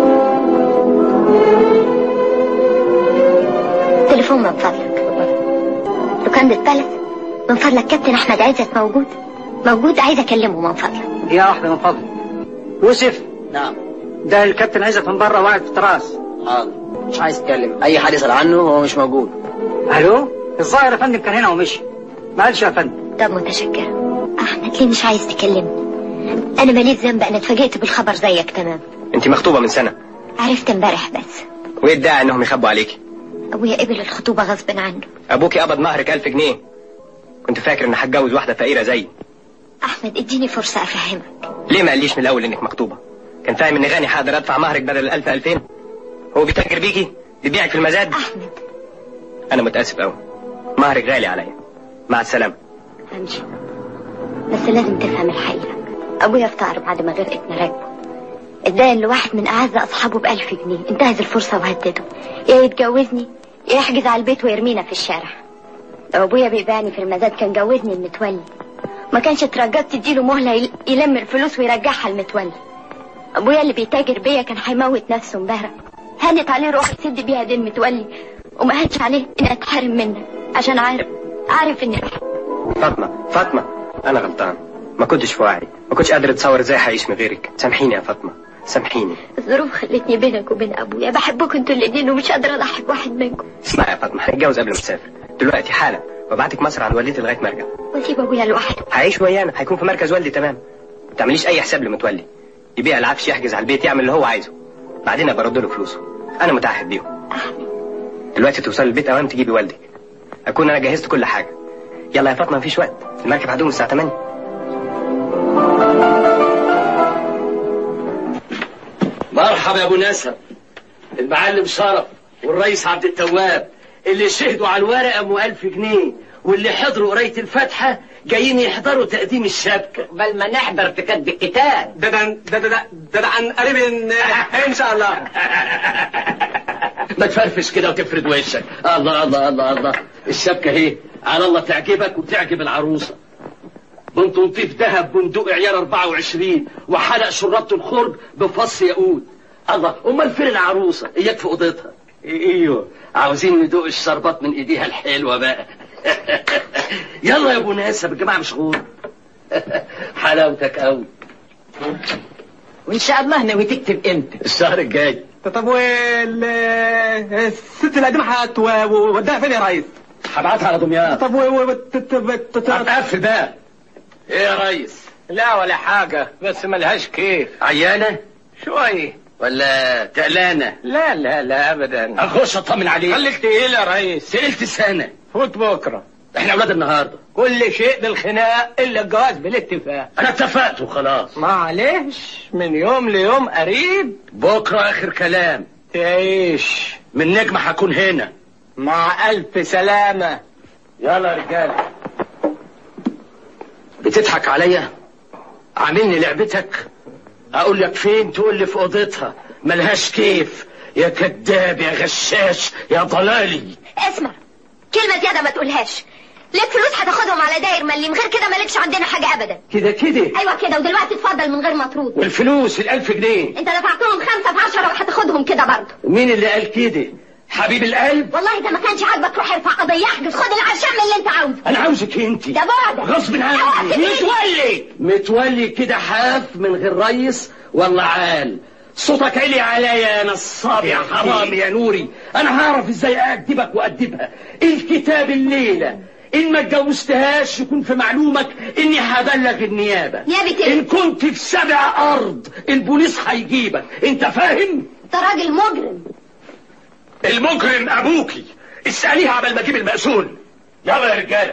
تليفون من فضلك لوكاندا بالاس من فضلك كابتن احمد عزت موجود موجود عايز اكلمه من فضلك يا واحدة من فضلك يوسف نعم ده الكابتن عزت من بره واقف في التراس حاضر مش عايز اتكلم اي حد يسأل عنه هو مش موجود الو الظاهر يا فندم كان هنا ومشي ما قالش يا فندم طب متشكرة احمد ليه مش عايز تكلمني انا ماليش ذنب انا اتفاجئت بالخبر زيك تمام انت مخطوبه من سنه عرفت امبارح بس وايه الداعي انهم يخبوا عليكي ابويا قبل الخطوبة غصب عنه ابوكي قبض مهرك ألف جنيه كنت فاكر ان هتجوز واحده فقيره زيي احمد اديني فرصة افهمك ليه ما قاليش من الاول انك مخطوبه كان فاهم اني غني هقدر ادفع مهرك بدل الألف ألفين هو بيتاجر بيكي بيبيعك في المزاد احمد انا متاسف قوي مهرك غالي عليا مع السلامه امشي بس لازم تفهم الحقيقة ابويا افتقر بعد ما غرقت مراكبه اتداين لواحد من اعز اصحابه بألف جنيه انتهز الفرصة وهدده يا يتجوزني يا يحجز على البيت ويرمينا في الشارع لو ابويا بيبيعني في المزاد كان جوزني المتولي ما كانش اترجت تديله مهلة يل- يلم الفلوس ويرجعها المتولي ابويا اللي بيتاجر بيا كان هيموت نفسه امبارح هانت عليه روح تسد بيها دين متولي وما هاتش عليه اني اتحرم منك عشان عارف عارف اني بحب فاطمه فاطمه انا غلطان ما كنتش في وعي ما كنتش قادر اتصور ازاي هعيش من غيرك سامحيني يا فاطمه سامحيني الظروف خلتني بينك وبين ابويا بحبكم انتوا الاتنين ومش قادره اضحي بواحد منكم اسمعي يا فاطمه هنتجوز قبل ما تسافر دلوقتي حالا وابعتك مصر عند والدتي لغايه ما ارجع واسيب ابويا لوحده هعيش ويانا هيكون في مركز والدي تمام ما تعمليش اي حساب لمتولي يبيع العفش يحجز على البيت يعمل اللي هو عايزه بعدين ابقى ارد له فلوسه انا متعهد بيهم دلوقتي توصلي البيت اوام تجيبي والدك اكون انا جهزت كل حاجه يلا يا فاطمه مفيش وقت المركب هتقوم الساعه 8 مرحبا يا ابو نسب المعلم شرف والرئيس عبد التواب اللي شهدوا على الورقه ام ألف جنيه واللي حضروا قرايه الفاتحه جايين يحضروا تقديم الشبكه بل ما نحضر في كتب الكتاب ده ده ده ده ده, ده عن قريب ان شاء الله ما تفرفش كده وتفرد وشك الله الله الله الله الشبكه اهي على الله تعجبك وتعجب العروسه بنت نطيف ذهب بندق عيار 24 وحلق شرابة الخرج بفص ياقوت الله امال فين العروسه اياك في اوضتها ايوه عاوزين ندوق الشربات من ايديها الحلوه بقى يلا يا ابو ناسب الجماعه مشغول حلاوتك قوي وان شاء الله ناوي تكتب امتى الشهر الجاي طب وال الست القديمة هتوديها فين يا ريس؟ هبعتها على دمياط طب و هتقفل بقى ايه يا ريس لا ولا حاجة بس ملهاش كيف عيانه شوي ولا تقلانه لا لا لا ابدا اخش اطمن عليك خليك تقيل يا ريس سئلت سنه فوت بكره احنا اولاد النهارده كل شيء بالخناق الا الجواز بالاتفاق انا اتفقت وخلاص معلش من يوم ليوم قريب بكره اخر كلام تعيش من نجمة هكون هنا مع الف سلامة يلا يا رجاله بتضحك عليا عاملني لعبتك اقول لك فين تقول لي في اوضتها ملهاش كيف يا كذاب يا غشاش يا ضلالي اسمع كلمة زيادة ما تقولهاش ليك فلوس هتاخدهم على داير مليم غير كده مالكش عندنا حاجة أبدا كده كده أيوة كده ودلوقتي اتفضل من غير مطرود والفلوس الألف جنيه أنت دفعتهم خمسة في عشرة وهتاخدهم كده برضه مين اللي قال كده حبيب القلب والله إذا ما كانش عاجبك روح ارفع قضية احجز خد العشام اللي أنت عاوزه انا عاوزك انت ده بعدك غصب عني متولي متولي كده حاف من غير ريس ولا عال صوتك عالي عليا يا نصاب يا حرام يا نوري انا هعرف ازاي اادبك وادبها الكتاب الليله ان ما اتجوزتهاش يكون في معلومك اني هبلغ النيابه نيابة ايه؟ ان كنت في سبع ارض البوليس هيجيبك انت فاهم أنت راجل مجرم المجرم ابوكي اساليها قبل ما اجيب المأسول يلا يا رجاله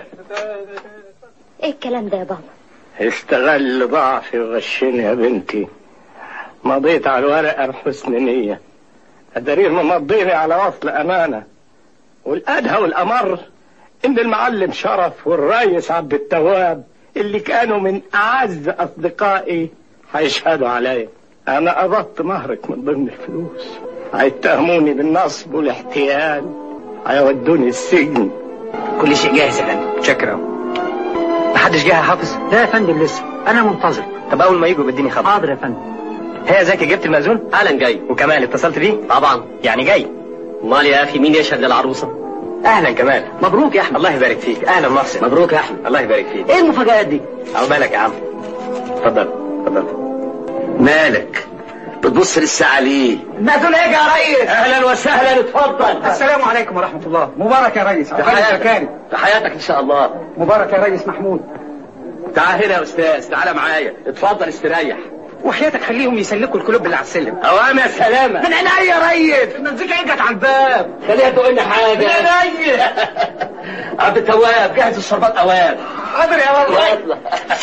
إيه الكلام ده يا بابا استغل ضعفي وغشني يا بنتي مضيت على الورقة بحسن نية الدليل ممضيني على وصل أمانة والأدهى والأمر إن المعلم شرف والريس عبد التواب اللي كانوا من أعز أصدقائي هيشهدوا عليا أنا قبضت مهرك من ضمن الفلوس هيتهموني بالنصب والاحتيال هيودوني السجن كل شيء جاهز يا فندم شكرا محدش جه يا حافظ لا يا فندم لسه انا منتظر طب اول ما يجوا بديني خبر حاضر يا فندم هي يا زكي جبت المأذون اهلا جاي وكمال اتصلت بيه طبعا يعني جاي امال يا اخي مين يشهد للعروسه اهلا كمال مبروك يا احمد الله يبارك فيك اهلا محسن مبروك يا احمد الله يبارك فيك ايه المفاجآت دي عقبالك يا عم اتفضل اتفضل مالك بتبص للساعة ليه المأذون ايه يا ريس اهلا وسهلا اتفضل السلام عليكم ورحمة الله مبارك يا ريس تحياتك تحياتك ان شاء الله مبارك يا ريس محمود تعال هنا يا استاذ تعال معايا اتفضل استريح وحياتك خليهم يسلكوا الكلوب اللي على السلم اوام يا سلامة من عينيا يا ريس المزيكا اجت على الباب خليها تقول لنا حاجة من عينيا عبد التواب جهز الشربات اوام حاضر يا والله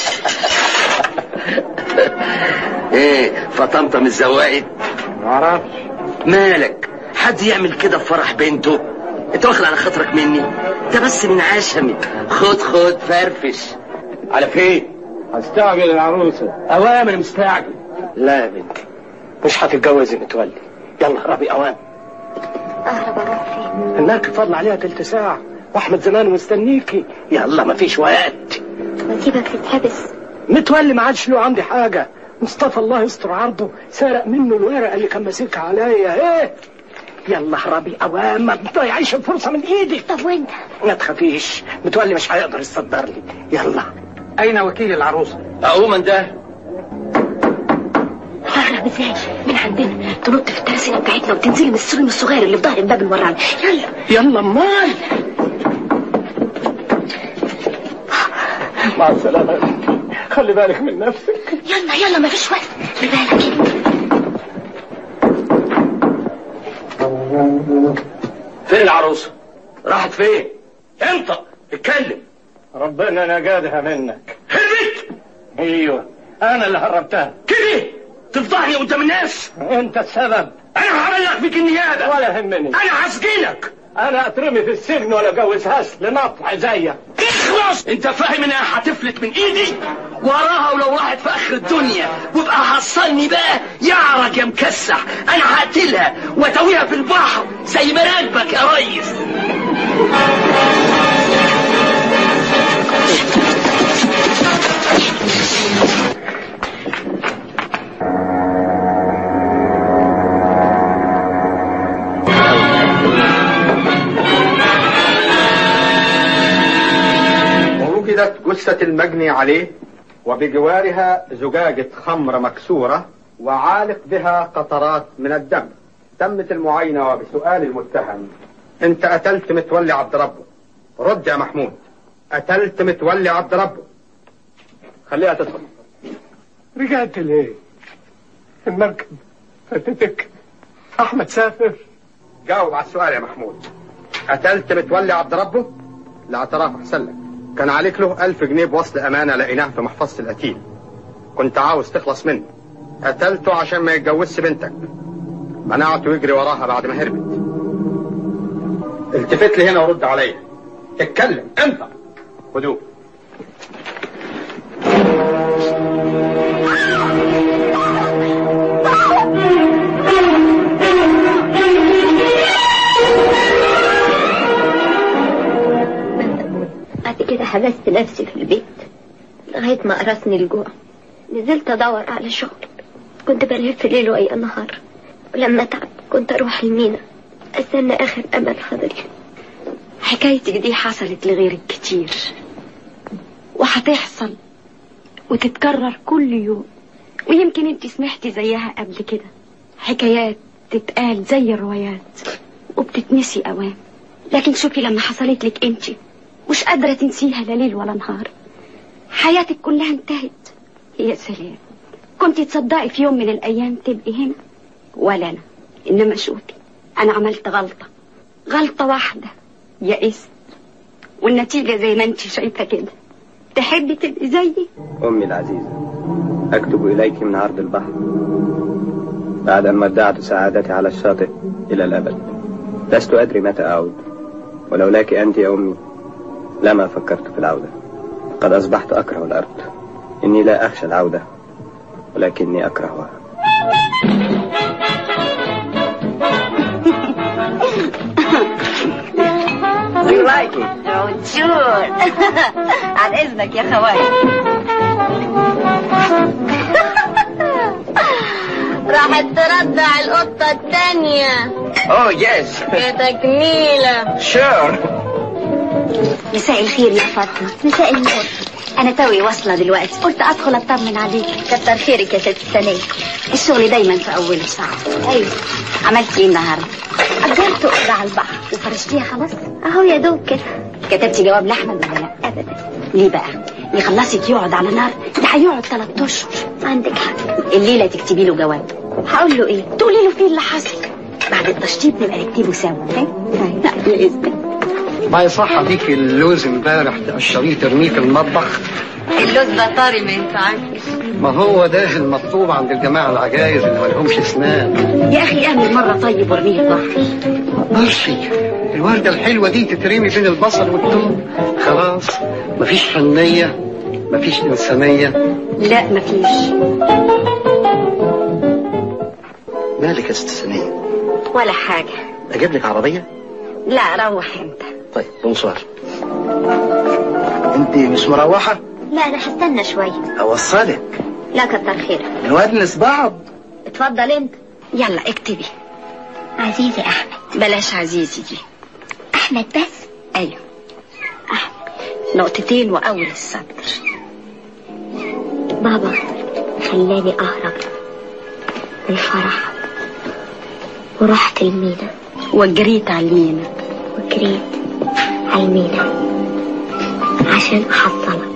ايه فطمطم الزوائد معرفش مالك حد يعمل كده في فرح بنته انت واخد على خاطرك مني ده بس من عشمي خد خد فرفش على فين هستعجل العروسة اوامر مستعجل لا يا بنتي مش هتتجوزي متولي يلا ربي اوام أهرب أروح فين المركب فاضل عليها تلت ساعة واحمد زمان مستنيكي يلا مفيش وقت وأسيبك تتحبس متولي ما عادش له عندي حاجة مصطفى الله يستر عرضه سرق منه الورقة اللي كان ماسكها عليا ايه يلا اهربي اوام ما تضيعيش الفرصة من ايدك طب وأنت ما تخافيش متولي مش هيقدر يصدر لي يلا اين وكيل العروسة اقوم ده ههرب ازاي من عندنا تنط في الترسينة بتاعتنا وتنزلي من السلم الصغير اللي في ظهر الباب اللي ورانا يلا يلا امال مع السلامة يا بنتي. خلي بالك من نفسك يلا يلا مفيش وقت ببالك فين العروسة راحت فين انطق اتكلم ربنا نجادها منك هربت ايوه انا اللي هربتها كده تفضحني قدام الناس انت السبب انا هبلغ بيك النيابة ولا يهمني انا هسجنك انا اترمي في السجن ولا اتجوزهاش لنطع زيك اخلص انت فاهم انها هتفلت من ايدي وراها ولو راحت في اخر الدنيا وابقى حصلني بقى يعرج يا مكسح انا هقتلها واتويها في البحر زي ما راكبك يا ريس وجدت جثة المجني عليه وبجوارها زجاجة خمر مكسورة وعالق بها قطرات من الدم تمت المعاينة وبسؤال المتهم انت قتلت متولي عبد ربه رد يا محمود قتلت متولي عبد ربه خليها تدخل رجعت ليه؟ المركب فاتتك احمد سافر جاوب على السؤال يا محمود قتلت متولي عبد ربه الاعتراف احسن لك كان عليك له ألف جنيه بوصل أمانة لقيناه في محفظة القتيل كنت عاوز تخلص منه قتلته عشان ما يتجوزش بنتك منعته يجري وراها بعد ما هربت التفت لي هنا ورد عليا اتكلم انت هدوء بعد كده حبست نفسي في البيت لغاية ما قرصني الجوع نزلت أدور على شغل كنت بلف ليل وأي نهار ولما تعب كنت أروح المينا أستنى آخر أمل فاضل حكايتك دي حصلت لغيرك كتير وهتحصل وتتكرر كل يوم ويمكن انت سمعتي زيها قبل كده حكايات تتقال زي الروايات وبتتنسي اوام لكن شوفي لما حصلت لك انت مش قادرة تنسيها لا ليل ولا نهار حياتك كلها انتهت يا سلام كنت تصدقي في يوم من الايام تبقي هنا ولا انا انما شوفي انا عملت غلطة غلطة واحدة يئست والنتيجة زي ما انت شايفة كده تحبي تبقي زيي أمي العزيزة أكتب إليك من عرض البحر بعد أن ودعت سعادتي على الشاطئ إلى الأبد لست أدري متى أعود ولولاك أنت يا أمي لما فكرت في العودة قد أصبحت أكره الأرض إني لا أخشى العودة ولكني أكرهها Do you like it? Oh, sure. عن إذنك يا خوايا راحت ترضع القطة التانية Oh, yes. يا تكميلة Sure. مساء الخير يا فاطمة مساء النور أنا توي واصلة دلوقتي قلت أدخل أطمن عليك كتر خيرك يا ست سنية الشغل دايما في أوله صعب أيوة عملتي إيه النهاردة؟ أجرت أوضة على البحر وفرشتيها خلاص؟ أهو يا دوب كده كتبتي جواب لأحمد ولا لا؟ أبدا ليه بقى؟ يخلصك يقعد على نار ده هيقعد ثلاث أشهر عندك حق الليلة تكتبي له جواب هقول له إيه؟ تقولي له فيه اللي حصل بعد التشطيب نبقى نكتبه سوا ها؟ لا بإذنك ما يصح اديك اللوز امبارح تقشريه ترميه في المطبخ اللوز ده طاري ما ينفعكش ما هو ده المطلوب عند الجماعه العجايز اللي ما لهمش اسنان يا أخي اعمل مرة طيب وارميه البحر ماشي الوردة الحلوة دي تترمي بين البصل والثوم خلاص مفيش فنية مفيش إنسانية لا مفيش مالك يا ست سنية ولا حاجة أجيب لك عربية لا روح انت طيب بونسوار أنت مش مروحة لا أنا هستنى شوية أوصلك لا كتر خيرك نونس بعض اتفضل انت يلا اكتبي عزيزي أحمد بلاش عزيزي دي أحمد بس ايوه أحمد نقطتين واول السطر بابا خلاني أهرب من الفرح ورحت المينا وجريت على المينا وجريت على المينا عشان أحصلك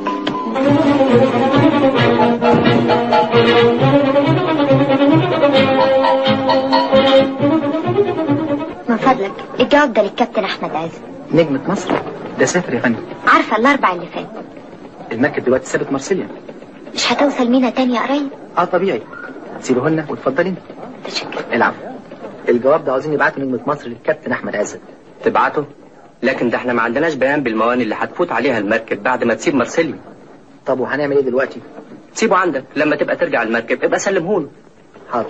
من فضلك الجواب ده للكابتن أحمد عزم نجمة مصر ده سافر يا فندم عارفة الأربع اللي فات المركب دلوقتي سابت مرسيليا مش هتوصل مينا تاني يا قريب اه طبيعي سيبه لنا واتفضلي انت العفو الجواب ده عاوزين نبعته نجمة مصر للكابتن احمد عزت تبعته لكن ده احنا ما عندناش بيان بالمواني اللي هتفوت عليها المركب بعد ما تسيب مرسيليا طب وهنعمل ايه دلوقتي سيبه عندك لما تبقى ترجع المركب ابقى سلمهوله حاضر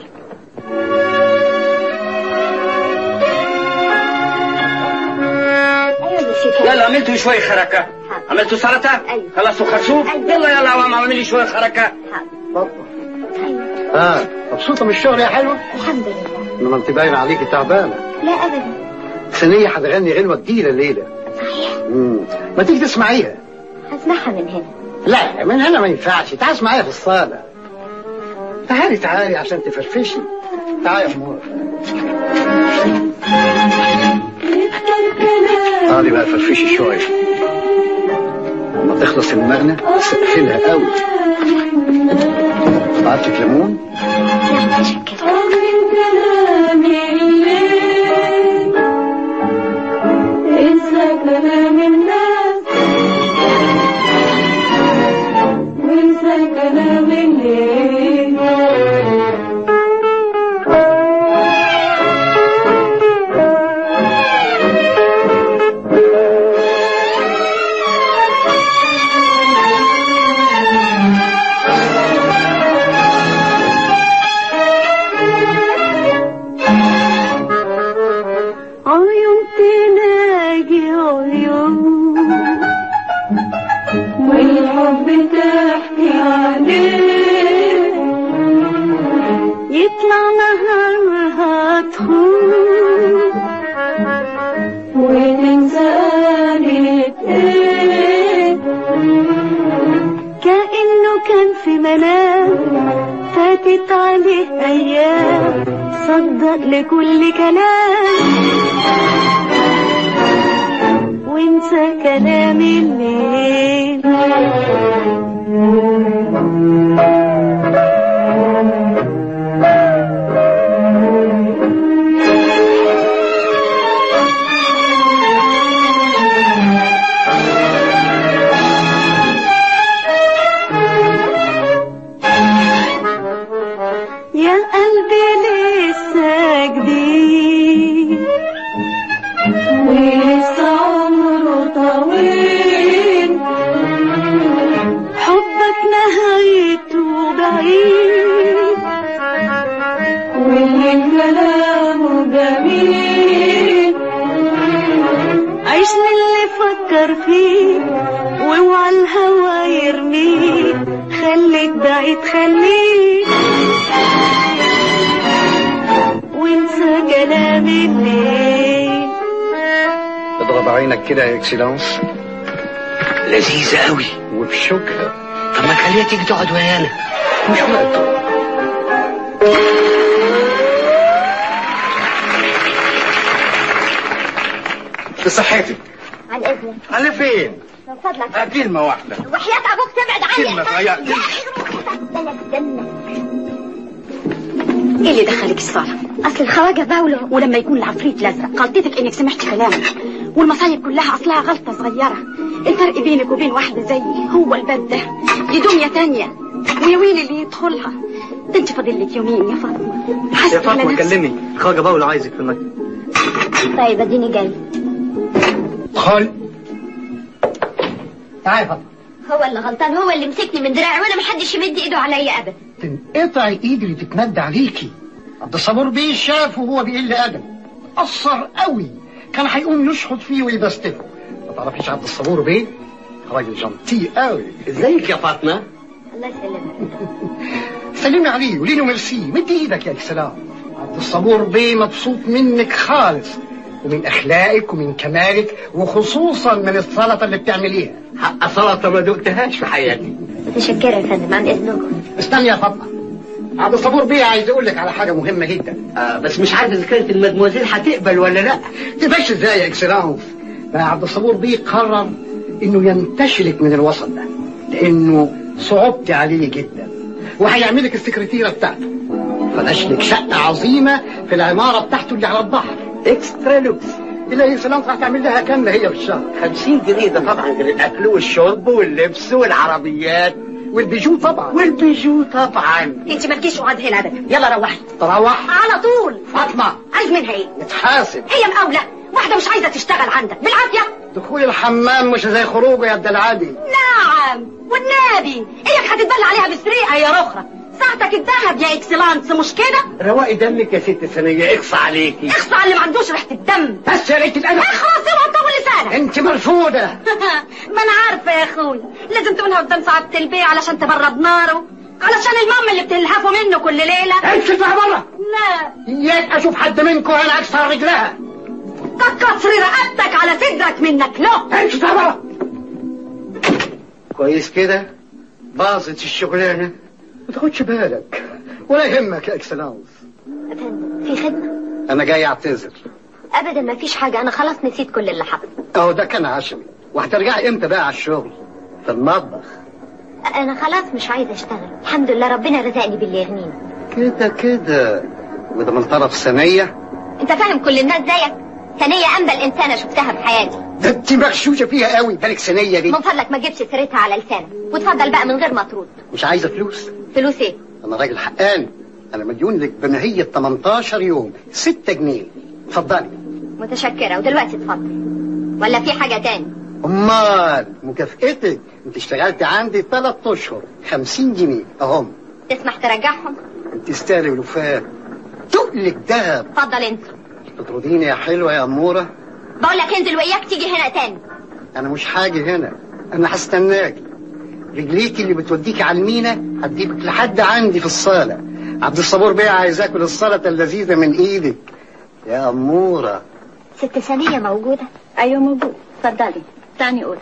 يلا عملتوا شوية حركة عملتوا سلطة خلصوا خرشوف يلا يلا عم اعمل لي شوية حركة اه مبسوطة من الشغل يا حلوة الحمد لله انما انت باين عليكي تعبانة لا أبدا سنية هتغني غنوة جديدة الليلة صحيح مم. ما تيجي تسمعيها هسمعها من هنا لا من هنا ما ينفعش تعال معايا في الصالة تعالي تعالي عشان تفرفشي تعالي يا امور تعالي بقى فرفشي شوية لما تخلص المغنى سقفلها قوي بعتلك ليمون انسى كلام الناس وانسى كلام الليل عيون تلاقي عيون والحب تحكي عليه يطلع نهارها تخون وتنسى قالت ايه كأنه كان في منام فاتت عليه ايام صدق لكل كلام وانسى كلام الليل يا قلبي لسه جديد ولسه عمره طويل حبك نهايته بعيد واللي كلامه جميل عيش للي فكر فيه واوعى الهوى يرميه خليك بعيد خليك وانسى كلام الليل اضرب عينك كده يا اكسلانس لذيذة قوي وبشوكها طب ما خليها تيجي تقعد ويانا مش وقته في صحتك عن اذنك على فين؟ من فضلك كلمة واحدة وحياة ابوك تبعد عني كلمة صغيرة ايه اللي دخلك الصالة؟ اصل الخواجه باولو ولما يكون العفريت لازق غلطتك انك سمعت كلامه والمصايب كلها اصلها غلطة صغيرة الفرق بينك وبين واحدة زيي هو الباب ده دي دنيا تانية ويا ويل اللي يدخلها ده انت فاضل لك يومين يا فاطمة يا حاسة على فاطمة نفسك. كلمي خواجة باولو عايزك في المكتب طيب اديني جاي خل تعالي يا فاطمة هو اللي غلطان هو اللي مسكني من دراعي وانا محدش يمد ايده عليا ابدا تنقطع ايدي اللي تتمد عليكي عبد الصبور بيه شافه وهو بيقل ادب قصر قوي كان هيقوم يشخط فيه ويبستفه ما تعرفيش عبد الصبور بيه راجل جنتي قوي ازيك يا فاطمة الله يسلمك سلمي عليه ولينه ميرسي مد ايدك يا اكسلام عبد الصبور بيه مبسوط منك خالص ومن اخلاقك ومن كمالك وخصوصا من السلطه اللي بتعمليها حق سلطة ما دقتهاش في حياتي متشكرة يا فندم عن اذنكم استني يا فاطمه عبد الصبور بيه عايز اقول لك على حاجه مهمه جدا آه بس مش عارف اذا كانت المدموزيل هتقبل ولا لا تبقاش ازاي يا اكسلانس بقى عبد الصبور بيه قرر انه ينتشلك من الوسط ده لانه صعبت عليه جدا وهيعملك السكرتيره بتاعته فنشلك شقه عظيمه في العماره بتاعته اللي على البحر اكسترا لوكس تلاقي اكسلانس راح تعمل لها كامله هي في الشهر 50 جنيه ده طبعا غير الاكل والشرب واللبس والعربيات والبيجو طبعا والبيجو طبعا انت مالكيش وعد هنا ابدا يلا روحي تروح على طول فاطمه عايز منها ايه اتحاسب هي مقاولة واحدة مش عايزة تشتغل عندك بالعافية دخول الحمام مش زي خروجه يا ابن العادي نعم والنبي اياك هتتبلى عليها بالسرقة يا رخرة ساعتك الذهب يا اكسلانس مش كده رواقي دمك يا ست ثانية اقصى عليكي اخصى على اللي ما عندوش ريحة الدم بس يا ريت الادب اخلص اوعى تطول لسانك انت مرفوضه ما انا عارفة يا اخوي لازم تقولها قدام سعادة البيع علشان تبرد ناره علشان المام اللي بتلهفوا منه كل ليلة انت اطلع بره لا اياك اشوف حد منكم انا اكسر رجلها كسر رقبتك على صدرك منك له انت اطلع بره كويس كده باظت الشغلانة ما تاخدش بالك ولا يهمك يا اكسلانس في خدمة انا جاي اعتذر ابدا ما فيش حاجة انا خلاص نسيت كل اللي حصل اهو ده كان عشمي وهترجعي امتى بقى على الشغل في المطبخ انا خلاص مش عايزة اشتغل الحمد لله ربنا رزقني باللي يغنيني كده كده وده من طرف ثانية انت فاهم كل الناس زيك ثانية انبل انسانة شفتها في حياتي ده انت مغشوشة فيها قوي بالك ثانية دي من فضلك ما تجيبش سيرتها على لسانك وتفضل بقى من غير ما ترد مش عايزة فلوس فلوس ايه انا راجل حقاني انا مديون لك بمهية 18 يوم 6 جنيه اتفضلي متشكرة ودلوقتي اتفضل ولا في حاجة تاني امال مكافئتك انت اشتغلت عندي 3 اشهر 50 جنيه اهم تسمح ترجعهم انت تستاهلي ولفات تقلك دهب اتفضل انت تطرديني يا حلوة يا أمورة بقول لك انزل وإياك تيجي هنا تاني أنا مش حاجة هنا أنا هستناك رجليك اللي بتوديك على المينا هتجيبك لحد عندي في الصالة عبد الصبور بيه عايز اكل السلطة اللذيذة من ايدك يا أمورة ست ثانية موجودة ايوه موجود اتفضلي تاني قول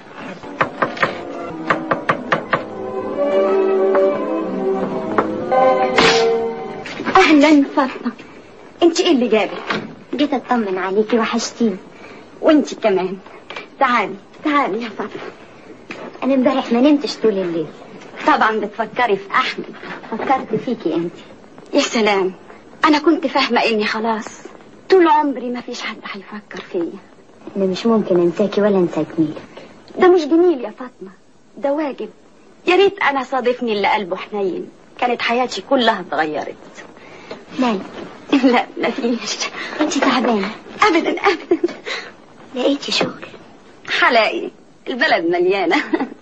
اهلا فاطمه انت ايه اللي جابك جيت اطمن عليكي وحشتيني وانت كمان تعالي تعالي يا فاطمه انا امبارح ما نمتش طول الليل طبعا بتفكري في احمد فكرت فيكي انت يا سلام انا كنت فاهمه اني خلاص طول عمري ما فيش حد هيفكر فيا انا مش ممكن انساكي ولا انسى جميلك ده مش جميل يا فاطمه ده واجب يا ريت انا صادفني اللي قلبه حنين كانت حياتي كلها اتغيرت مالك لا مفيش انت تعبانه ابدا ابدا لقيتي شغل حلاقي البلد مليانه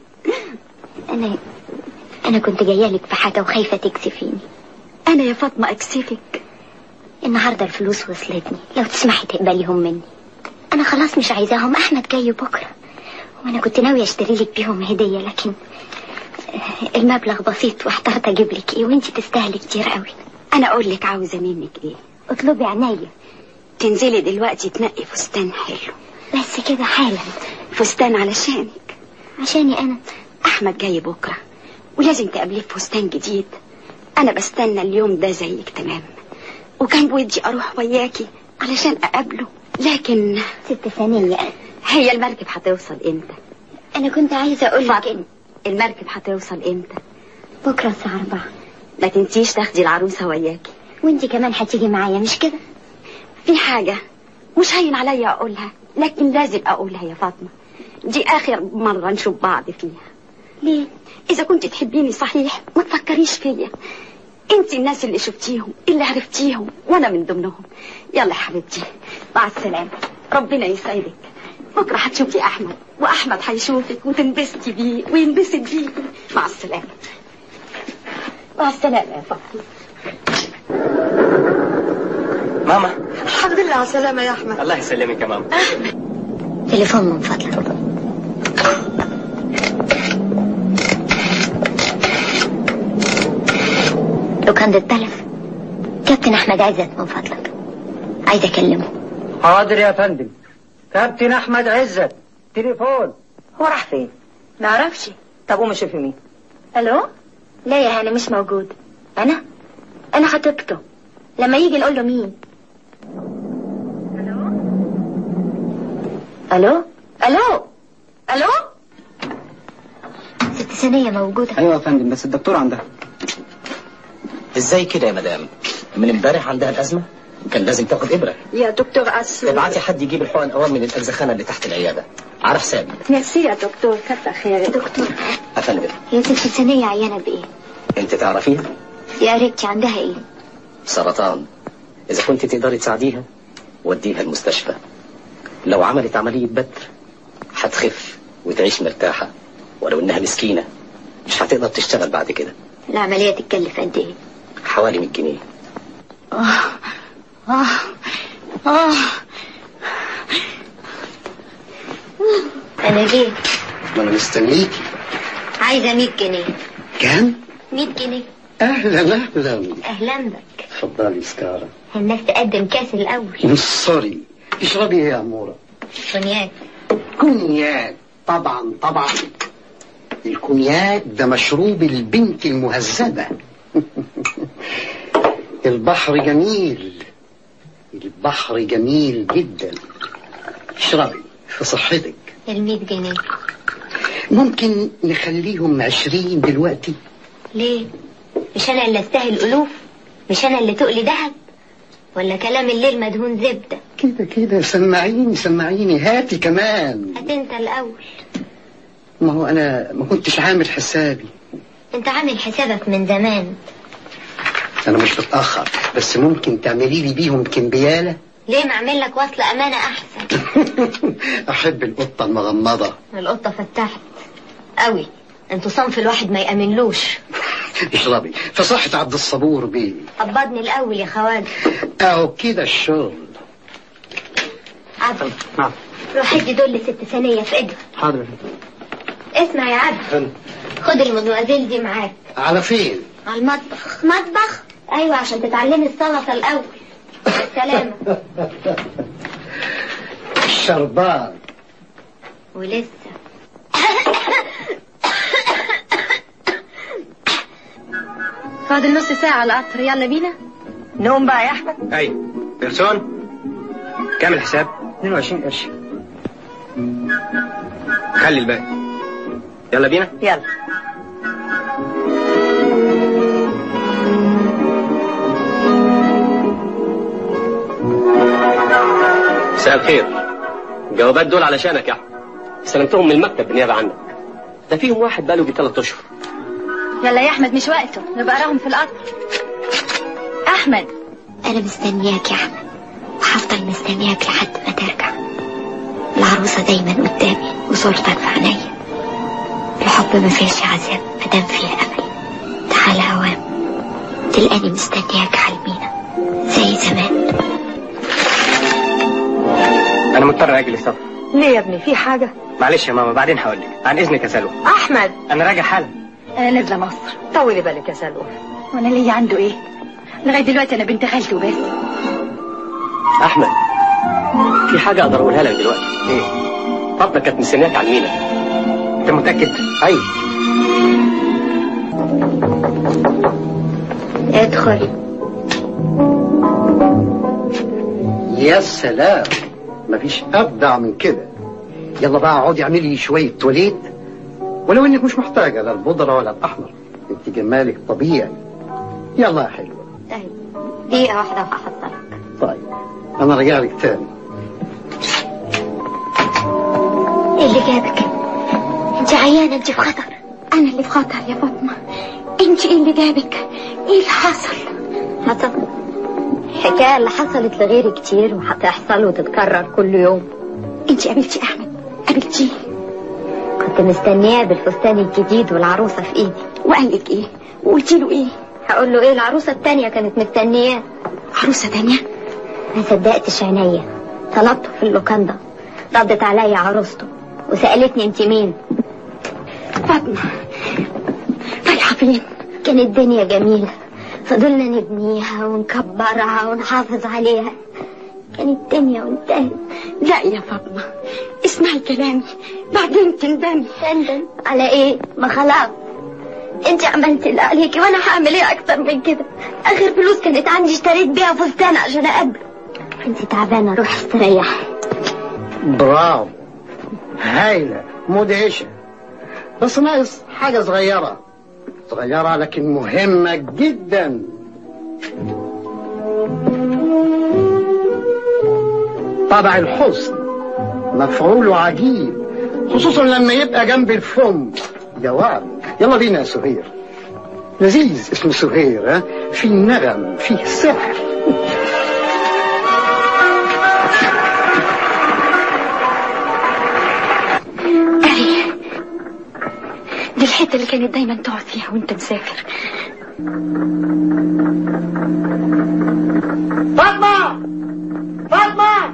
انا انا كنت جايه لك في حاجه وخايفه تكسفيني انا يا فاطمه اكسفك النهارده الفلوس وصلتني لو تسمحي تقبليهم مني انا خلاص مش عايزاهم احمد جاي بكره وانا كنت ناويه اشتري لك بيهم هديه لكن المبلغ بسيط واحترت اجيب لك ايه وانت تستاهلي كتير قوي انا اقول لك عاوزه منك ايه اطلبي عينيا تنزلي دلوقتي تنقي فستان حلو بس كده حالا فستان علشانك عشاني انا احمد جاي بكره ولازم تقابليه في فستان جديد انا بستنى اليوم ده زيك تمام وكان بودي اروح وياكي علشان اقابله لكن ست ثانية هي المركب هتوصل امتى انا كنت عايزة اقول لك إن المركب هتوصل امتى بكرة الساعة أربعة ما تنسيش تاخدي العروسة وياكي وانتي كمان هتيجي معايا مش كده في حاجة مش هين عليا اقولها لكن لازم اقولها يا فاطمة دي اخر مرة نشوف بعض فيها ليه اذا كنت تحبيني صحيح ما تفكريش فيا انت الناس اللي شفتيهم اللي عرفتيهم وانا من ضمنهم يلا يا حبيبتي مع السلامة ربنا يسعدك بكرة هتشوفي احمد واحمد هيشوفك وتنبسطي بيه وينبسط بيكي مع السلامة مع السلامة يا فاطمة ماما الحمد لله على السلامة يا أحمد الله يسلمك يا ماما تليفون من فضلك لو كان ده التلف كابتن احمد عزت من فضلك عايز اكلمه حاضر يا فندم كابتن احمد عزت تليفون هو راح فين؟ معرفش طب قوم شوفي مين الو لا يا هاني مش موجود انا انا خطيبته لما يجي نقول له مين الو الو الو ست ثانية موجودة ايوه يا فندم بس الدكتور عندها ازاي كده يا مدام من امبارح عندها الازمه كان لازم تاخد ابره يا دكتور أسل ابعتي حد يجيب الحقن اوام من الأجزخانة اللي تحت العياده على حسابي ميرسي يا دكتور كتر خيرك دكتور افندم هي ست ثانية عيانة بايه انت تعرفيها يا ريتي عندها ايه سرطان اذا كنت تقدري تساعديها وديها المستشفى لو عملت عمليه بدر هتخف وتعيش مرتاحه ولو انها مسكينه مش هتقدر تشتغل بعد كده العملية تتكلف قد ايه حوالي 100 جنيه آه آه آه انا جيت ما انا مستنيكي عايزة 100 جنيه كام 100 جنيه اهلا اهلا اهلا بك اتفضلي سكارة الناس تقدم كاس الاول نصري اشربي ايه يا امورة كونياك كونياك طبعا طبعا الكونياك ده مشروب البنت المهذبة البحر جميل البحر جميل جدا اشربي في صحتك المية جنيه ممكن نخليهم عشرين دلوقتي ليه مش انا اللي استاهل الوف مش انا اللي تقلي دهب ولا كلام الليل مدهون زبده كده كده سمعيني سمعيني هاتي كمان هات انت الاول ما هو انا ما كنتش عامل حسابي انت عامل حسابك من زمان انا مش بتاخر بس ممكن تعملي لي بيهم كمبياله ليه ما اعمل لك وصل امانه احسن احب القطه المغمضه القطه فتحت قوي انتوا صنف الواحد ما يامنلوش اشربي في صحة عبد الصبور بيه قبضني الاول يا خواجه اهو كده الشغل عبد نعم روح ادي دول ست ثانيه في ايدها حاضر اسمع يا عبد خد المدوازيل دي معاك على فين على المطبخ مطبخ ايوه عشان تتعلمي السلطه الاول سلامة الشربان ولسه فاضل نص ساعة على القطر يلا بينا نوم بقى يا احمد اي بيرسون كام الحساب 22 قرش خلي الباقي يلا بينا يلا مساء الخير الجوابات دول علشانك يا احمد استلمتهم من المكتب بالنيابه عنك ده فيهم واحد بقاله يجي ثلاث اشهر يلا يا احمد مش وقته نبقى اراهم في القطر احمد انا مستنياك يا احمد وهفضل مستنياك لحد ما ترجع العروسه دايما قدامي وصورتك في عينيا الحب ما فيهش عذاب ما دام فيه امل تعالى اوام تلقاني مستنياك على المينا زي زمان انا مضطر اجي السفر ليه يا ابني في حاجه معلش يا ماما بعدين هقول لك عن اذنك يا سلوى احمد انا راجع حالا انا نازلة مصر طولي بالك يا سلوى وانا ليا عنده ايه لغاية دلوقتي انا بنت خالته بس احمد في حاجه اقدر اقولها لك دلوقتي ايه فاطمه كانت مستنياك على المينا انت متاكد ايوه ادخل يا سلام مفيش ابدع من كده يلا بقى اقعدي اعملي شويه تواليت ولو انك مش محتاجه لا البودره ولا الاحمر انت جمالك طبيعي يلا يا حلوه طيب دقيقه واحده وهحصلك طيب انا راجع لك تاني ايه اللي جابك انت عيانه انت في خطر انا اللي في خطر يا فاطمة انت ايه اللي جابك ايه اللي حصل حصل الحكايه اللي حصلت لغيري كتير وهتحصل وتتكرر كل يوم انت قابلتي احمد قابلتيه كنت مستنياه بالفستان الجديد والعروسه في ايدي وقال لك ايه وقلتي له ايه هقول له ايه العروسه التانية كانت مستنياه عروسة تانية ما صدقتش عينيا طلبته في اللوكاندا ردت عليا عروسته وسألتني انت مين فاطمة رايحة فين كانت الدنيا جميلة فضلنا نبنيها ونكبرها ونحافظ عليها كانت الدنيا وانتهت لا يا فاطمة اسمعي كلامي بعدين تندمي تندم على ايه ما خلاص انت عملتي اللي عليكي وانا هعمل ايه اكتر من كده اخر فلوس كانت عندي اشتريت بيها فستان عشان اقابله انت تعبانه روحي استريحي برافو هايله مدهشه بس ناقص حاجه صغيره صغيره لكن مهمه جدا طبع الحسن مفعوله عجيب خصوصا لما يبقى جنب الفم جواب يلا بينا يا سهير لذيذ اسمه سهير ها في نغم فيه سحر أري دي الحتة اللي كانت دايما تقعد فيها وانت مسافر فاطمة فاطمة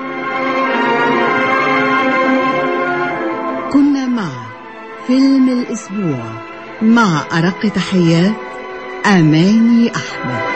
كنا مع فيلم الأسبوع مع أرق تحيات أماني أحمد